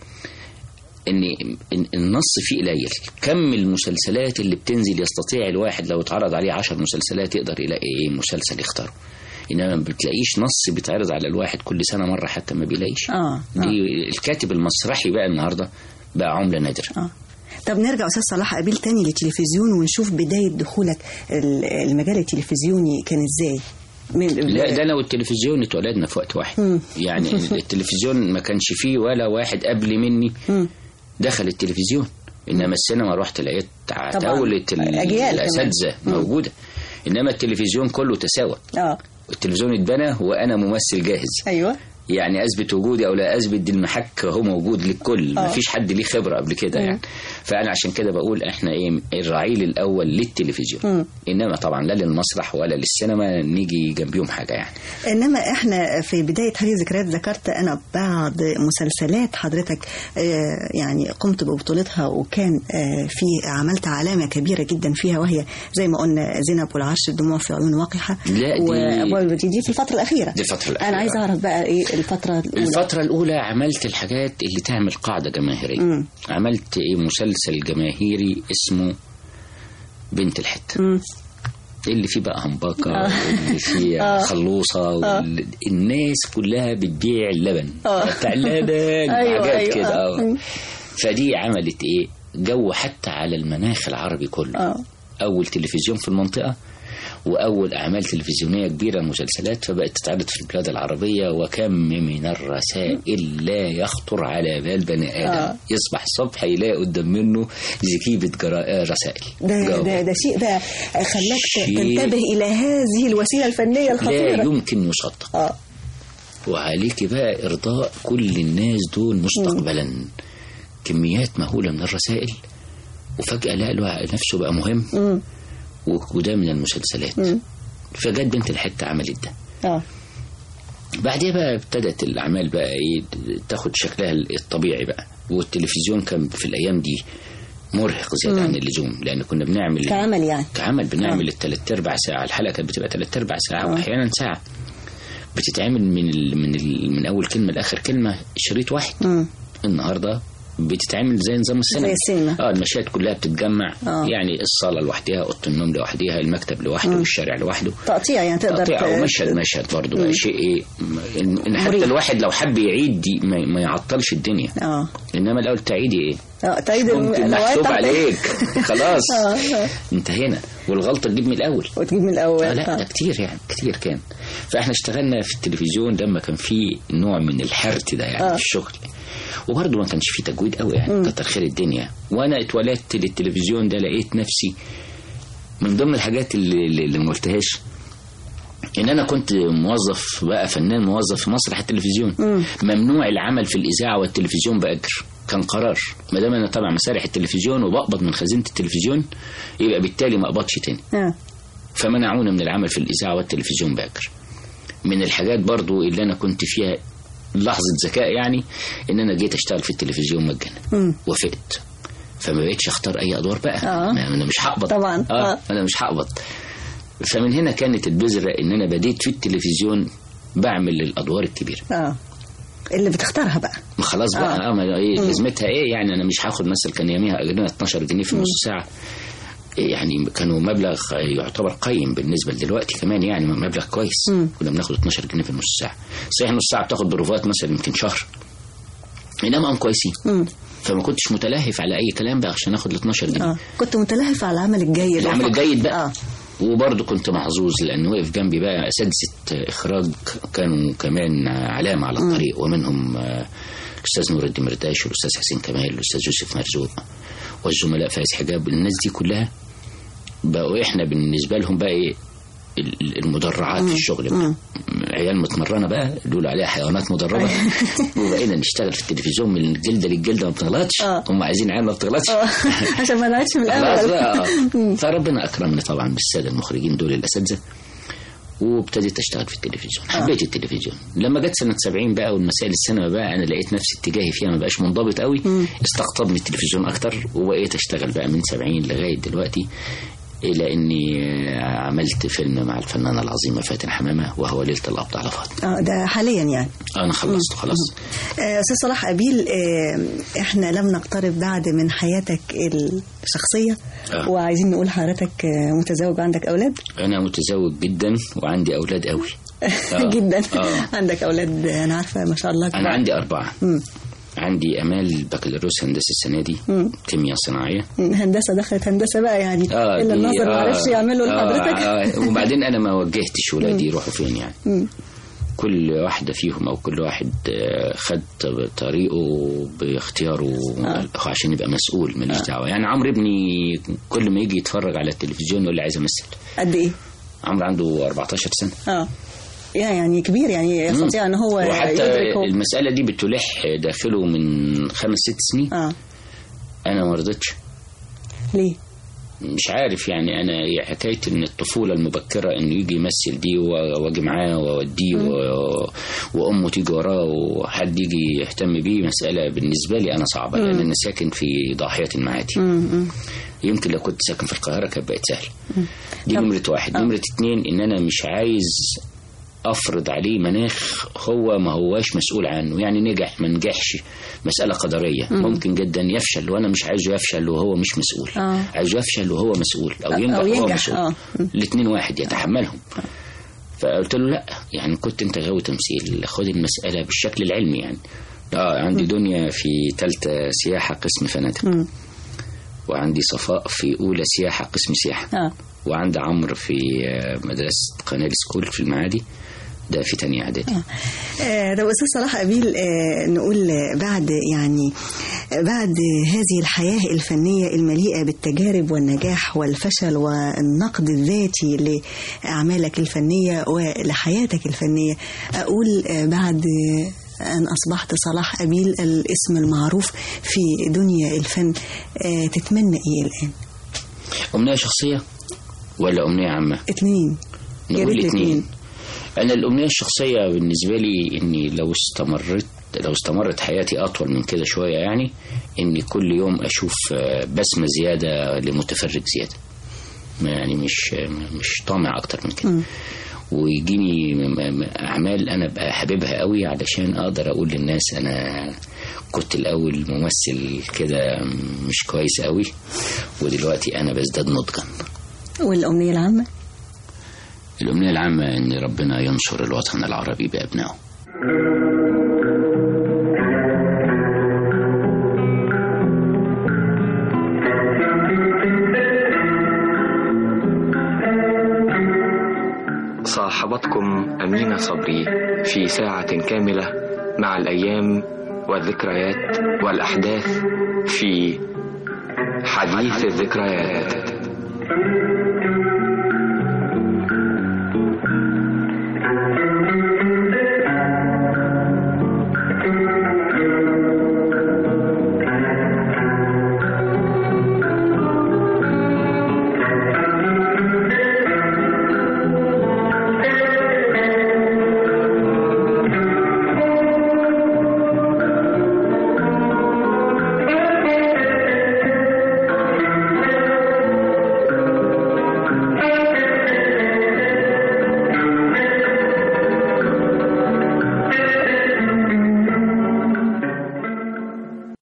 [SPEAKER 3] ان إن النص فيه قليل كم المسلسلات اللي بتنزل يستطيع الواحد لو اتعرض عليه عشر مسلسلات يقدر يلاقي ايه مسلسل يختاره انما ما بتلاقيش نص بيتعرض على الواحد كل سنه مره حتى ما بيلاقيش
[SPEAKER 2] اه
[SPEAKER 3] دي الكاتب المسرحي بقى النهارده بقى عمله نادره
[SPEAKER 2] اه طب نرجع استاذ صلاح قبيل تاني للتلفزيون ونشوف بدايه دخولك ال- المجال التلفزيوني كان ازاي من
[SPEAKER 3] لا ده انا والتلفزيون اتولدنا في وقت واحد
[SPEAKER 2] مم.
[SPEAKER 3] يعني التلفزيون ما كانش فيه ولا واحد قبل مني
[SPEAKER 2] مم.
[SPEAKER 3] دخل التلفزيون انما السينما رحت لقيت عتاولة ال-
[SPEAKER 2] أجيال
[SPEAKER 3] الاساتذه
[SPEAKER 2] كمان.
[SPEAKER 3] موجوده انما التلفزيون كله تساوى
[SPEAKER 2] اه
[SPEAKER 3] التلفزيون اتبنى وانا ممثل جاهز
[SPEAKER 2] ايوه
[SPEAKER 3] يعني اثبت وجودي او لا اثبت دي المحك هو موجود للكل
[SPEAKER 2] آه.
[SPEAKER 3] ما فيش حد ليه خبره قبل كده
[SPEAKER 2] مم.
[SPEAKER 3] يعني فانا عشان كده بقول احنا ايه الرعيل الاول للتلفزيون
[SPEAKER 2] مم.
[SPEAKER 3] انما طبعا لا للمسرح ولا للسينما نيجي جنبيهم حاجه يعني
[SPEAKER 2] انما احنا في بدايه هذه الذكريات ذكرت انا بعض مسلسلات حضرتك آه، يعني قمت ببطولتها وكان آه، في عملت علامه كبيره جدا فيها وهي زي ما قلنا زينب والعرش الدموع في عيون وقحه
[SPEAKER 3] لا، دي-
[SPEAKER 2] وابواب البديل دي في الفتره الاخيره
[SPEAKER 3] دي الفتره الاخيره
[SPEAKER 2] انا عايز اعرف بقى ايه الفتره الاولى
[SPEAKER 3] الفترة الأولى عملت الحاجات اللي تعمل قاعدة جماهيرية
[SPEAKER 2] مم.
[SPEAKER 3] عملت إيه مسلسل جماهيري اسمه بنت الحتة
[SPEAKER 2] مم.
[SPEAKER 3] اللي فيه بقى همبكة
[SPEAKER 2] آه.
[SPEAKER 3] واللي فيه
[SPEAKER 2] آه.
[SPEAKER 3] خلوصة وال- الناس كلها بتبيع اللبن
[SPEAKER 2] آه.
[SPEAKER 3] بتاع اللبن
[SPEAKER 2] أيوة،
[SPEAKER 3] حاجات
[SPEAKER 2] أيوة.
[SPEAKER 3] كده
[SPEAKER 2] آه.
[SPEAKER 3] آه. فدي عملت إيه جو حتى على المناخ العربي كله
[SPEAKER 2] اه
[SPEAKER 3] أول تلفزيون في المنطقة وأول أعمال تلفزيونية كبيرة مسلسلات فبقت تتعرض في البلاد العربية وكم من الرسائل لا يخطر على بال بني آدم
[SPEAKER 2] آه.
[SPEAKER 3] يصبح الصبح يلاقي قدام منه زكيبة جرا- آه، رسائل
[SPEAKER 2] ده
[SPEAKER 3] جواب.
[SPEAKER 2] ده ده شيء ده خلاك
[SPEAKER 3] شيء-
[SPEAKER 2] تنتبه الى هذه الوسيله الفنيه
[SPEAKER 3] لا
[SPEAKER 2] الخطيره
[SPEAKER 3] يمكن يصدق
[SPEAKER 2] اه
[SPEAKER 3] وعليك بقى إرضاء كل الناس دول مستقبلا كميات مهولة من الرسائل وفجأة لقى له نفسه بقى مهم
[SPEAKER 2] مم.
[SPEAKER 3] و- وده من المسلسلات
[SPEAKER 2] مم.
[SPEAKER 3] فجت بنت الحتة عملت ده
[SPEAKER 2] اه
[SPEAKER 3] بعدها بقى ابتدت الأعمال بقى إيه تاخد شكلها الطبيعي بقى والتلفزيون كان في الأيام دي مرهق زيادة
[SPEAKER 2] مم.
[SPEAKER 3] عن اللزوم لأن كنا بنعمل
[SPEAKER 2] كعمل يعني
[SPEAKER 3] كعمل بنعمل الثلاث ارباع ساعه الحلقه كانت بتبقى ثلاث ارباع ساعه
[SPEAKER 2] آه.
[SPEAKER 3] واحيانا ساعه بتتعمل من ال من ال من اول كلمه لاخر كلمه شريط واحد
[SPEAKER 2] مم.
[SPEAKER 3] النهارده بتتعمل زي نظام السينما
[SPEAKER 2] زي السينما.
[SPEAKER 3] اه المشاهد كلها بتتجمع
[SPEAKER 2] آه.
[SPEAKER 3] يعني الصاله لوحدها اوضه النوم لوحدها المكتب لوحده
[SPEAKER 2] مم.
[SPEAKER 3] والشارع لوحده
[SPEAKER 2] تقطيع يعني تقدر
[SPEAKER 3] تقطيع
[SPEAKER 2] ت-
[SPEAKER 3] ومشهد مشهد برضه بقى
[SPEAKER 2] مم.
[SPEAKER 3] شيء ايه ان إن حتى
[SPEAKER 2] مريح.
[SPEAKER 3] الواحد لو حب يعيد دي ما, ما يعطلش الدنيا
[SPEAKER 2] اه
[SPEAKER 3] انما الاول تعيدي ايه
[SPEAKER 2] اه تعيد
[SPEAKER 3] ممكن
[SPEAKER 2] النوعية
[SPEAKER 3] محسوب
[SPEAKER 2] بتاعتك.
[SPEAKER 3] عليك خلاص
[SPEAKER 2] اه آه.
[SPEAKER 3] انتهينا والغلطه تجيب من الاول
[SPEAKER 2] وتجيب من الاول
[SPEAKER 3] آه لا
[SPEAKER 2] آه.
[SPEAKER 3] ده كتير يعني كتير كان فاحنا اشتغلنا في التلفزيون لما كان في نوع من الحرت ده يعني
[SPEAKER 2] آه.
[SPEAKER 3] في الشغل وبرضه ما كانش في تجويد قوي يعني كتر خير الدنيا وانا اتولدت للتلفزيون ده لقيت نفسي من ضمن الحاجات اللي, اللي اللي ما قلتهاش ان انا كنت موظف بقى فنان موظف في مسرح التلفزيون
[SPEAKER 2] مم.
[SPEAKER 3] ممنوع العمل في الاذاعه والتلفزيون باجر كان قرار ما دام انا تابع مسارح التلفزيون وبقبض من خزينه التلفزيون يبقى بالتالي ما اقبضش تاني
[SPEAKER 2] اه
[SPEAKER 3] فمنعونا من العمل في الإذاعة والتلفزيون باكر من الحاجات برضو اللي أنا كنت فيها لحظة ذكاء يعني إن أنا جيت أشتغل في التلفزيون مجانا
[SPEAKER 2] مم.
[SPEAKER 3] وافقت فما بقتش أختار أي أدوار بقى
[SPEAKER 2] آه.
[SPEAKER 3] ما أنا مش هقبض
[SPEAKER 2] طبعاً.
[SPEAKER 3] آه.
[SPEAKER 2] آه.
[SPEAKER 3] أنا مش هقبض فمن هنا كانت البذرة ان انا بديت في التلفزيون بعمل الادوار الكبيرة
[SPEAKER 2] اه اللي بتختارها بقى
[SPEAKER 3] ما خلاص بقى
[SPEAKER 2] آه.
[SPEAKER 3] اه, ما ايه
[SPEAKER 2] مم.
[SPEAKER 3] لازمتها ايه يعني انا مش هاخد مثلا كان يوميها اجرنا 12 جنيه في نص ساعه يعني كانوا مبلغ يعتبر قيم بالنسبه لدلوقتي كمان يعني مبلغ كويس
[SPEAKER 2] مم.
[SPEAKER 3] كنا بناخد 12 جنيه في نص ساعه صحيح نص ساعه بتاخد بروفات مثلا يمكن شهر انما هم كويسين
[SPEAKER 2] مم.
[SPEAKER 3] فما كنتش متلهف على اي كلام بقى عشان اخد ال 12 جنيه
[SPEAKER 2] اه كنت متلهف على العمل الجيد
[SPEAKER 3] العمل
[SPEAKER 2] وفقط.
[SPEAKER 3] الجيد بقى
[SPEAKER 2] اه
[SPEAKER 3] وبرضه كنت محظوظ لان وقف جنبي بقى اساتذه اخراج كانوا كمان علامه على الطريق ومنهم آه، الاستاذ نور الدين مرداش والاستاذ حسين كمال والاستاذ يوسف مرزوق والزملاء فايز حجاب الناس دي كلها بقوا احنا بالنسبه لهم بقى ايه ال- المدرعات في الشغل بقى. عيال متمرنه بقى يقولوا عليها حيوانات مدربه وبقينا نشتغل في التلفزيون من الجلده للجلده ما بتغلطش
[SPEAKER 2] آه.
[SPEAKER 3] هم عايزين عيال ما بتغلطش
[SPEAKER 2] اه عشان ما نعيش من
[SPEAKER 3] خلاص
[SPEAKER 2] الاول
[SPEAKER 3] بقى آه. فربنا اكرمني طبعا بالساده المخرجين دول الاساتذه وابتديت اشتغل في التلفزيون حبيت التلفزيون لما جت سنه 70 بقى والمسائل السينما بقى انا لقيت نفسي اتجاهي فيها ما بقاش منضبط قوي استقطبني التلفزيون اكتر وبقيت اشتغل بقى من 70 لغايه دلوقتي الى اني آه، عملت فيلم مع الفنانه العظيمه فاتن حمامه وهو ليله القبض على فاطمه
[SPEAKER 2] اه ده حاليا يعني
[SPEAKER 3] انا خلصت خلاص
[SPEAKER 2] آه، استاذ صلاح ابيل آه، احنا لم نقترب بعد من حياتك الشخصيه
[SPEAKER 3] آه.
[SPEAKER 2] وعايزين نقول حضرتك آه، متزوج عندك اولاد
[SPEAKER 3] انا متزوج جدا وعندي اولاد قوي آه.
[SPEAKER 2] جدا
[SPEAKER 3] آه.
[SPEAKER 2] عندك اولاد آه، انا عارفه ما شاء الله
[SPEAKER 3] انا
[SPEAKER 2] كبار.
[SPEAKER 3] عندي اربعه
[SPEAKER 2] مم.
[SPEAKER 3] عندي امال بكالوريوس هندسه السنه دي
[SPEAKER 2] مم.
[SPEAKER 3] كيمياء صناعيه
[SPEAKER 2] مم، هندسه دخلت هندسه بقى يعني
[SPEAKER 3] اه
[SPEAKER 2] الا
[SPEAKER 3] دي-
[SPEAKER 2] النظر ما
[SPEAKER 3] آه،
[SPEAKER 2] عرفش يعمله
[SPEAKER 3] آه،
[SPEAKER 2] لحضرتك
[SPEAKER 3] آه وبعدين انا ما وجهتش ولادي يروحوا فين يعني
[SPEAKER 2] مم.
[SPEAKER 3] كل واحده فيهم او كل واحد آه، خد طريقه باختياره عشان يبقى مسؤول ماليش دعوه يعني عمرو ابني كل ما يجي يتفرج على التلفزيون يقول لي عايز امثل
[SPEAKER 2] قد ايه
[SPEAKER 3] عمرو عنده 14 سنه
[SPEAKER 2] اه يا يعني كبير يعني يستطيع ان هو
[SPEAKER 3] وحتى
[SPEAKER 2] يدرك هو
[SPEAKER 3] المساله دي بتلح داخله من خمس ست سنين
[SPEAKER 2] اه
[SPEAKER 3] انا ما رضيتش
[SPEAKER 2] ليه
[SPEAKER 3] مش عارف يعني انا هي حكايه ان الطفوله المبكره انه يجي يمثل دي و- واجي معاه واوديه و- وامه تيجي وراه وحد يجي يهتم بيه مساله بالنسبه لي انا صعبه لان انا ساكن في ضاحيه المعادي
[SPEAKER 2] مم.
[SPEAKER 3] يمكن لو كنت ساكن في القاهره كانت بقت سهل دي
[SPEAKER 2] طب-
[SPEAKER 3] نمره واحد نمره اتنين ان انا مش عايز افرض عليه مناخ هو ما هواش مسؤول عنه يعني نجح ما نجحش مسألة قدرية
[SPEAKER 2] مم.
[SPEAKER 3] ممكن جدا يفشل وأنا مش عايزه يفشل وهو مش مسؤول
[SPEAKER 2] آه.
[SPEAKER 3] عايزه يفشل وهو مسؤول أو
[SPEAKER 2] أو
[SPEAKER 3] ينجح وهو
[SPEAKER 2] ينجح،
[SPEAKER 3] مسؤول
[SPEAKER 2] آه.
[SPEAKER 3] الاثنين واحد يتحملهم فقلت له لا يعني كنت انت غاوي تمثيل خد المسألة بالشكل العلمي يعني اه عندي دنيا في ثالثة سياحة قسم فنادق
[SPEAKER 2] مم.
[SPEAKER 3] وعندي صفاء في أولى سياحة قسم سياحة
[SPEAKER 2] اه
[SPEAKER 3] وعندي عمرو في آه، مدرسة قناة سكول في المعادي ده في تانية إعدادي
[SPEAKER 2] آه، طب استاذ صلاح ابيل آه، نقول آه، بعد يعني آه، بعد هذه الحياه الفنيه المليئه بالتجارب والنجاح والفشل والنقد الذاتي لاعمالك الفنيه ولحياتك الفنيه اقول آه، بعد آه، أن أصبحت صلاح أبيل الاسم المعروف في دنيا الفن آه، تتمنى إيه الآن؟
[SPEAKER 3] أمنية شخصية ولا أمنية عامة؟
[SPEAKER 2] اتنين يا
[SPEAKER 3] نقول
[SPEAKER 2] ريت
[SPEAKER 3] الاثنين
[SPEAKER 2] الاتنين.
[SPEAKER 3] أنا الأمنية الشخصية بالنسبة لي إني لو استمرت لو استمرت حياتي أطول من كده شوية يعني إني كل يوم أشوف آه، بسمة زيادة لمتفرج زيادة ما يعني مش مش طامع أكتر من كده ويجيني م- م- أعمال أنا بقى حاببها قوي علشان أقدر أقول للناس أنا كنت الأول ممثل كده مش كويس قوي ودلوقتي أنا بزداد نضجا
[SPEAKER 2] والأمنية العامة؟
[SPEAKER 3] الأمنية العامة إن ربنا ينصر الوطن العربي بأبنائه
[SPEAKER 1] صاحبتكم أمينة صبري في ساعة كاملة مع الأيام والذكريات والأحداث في حديث الذكريات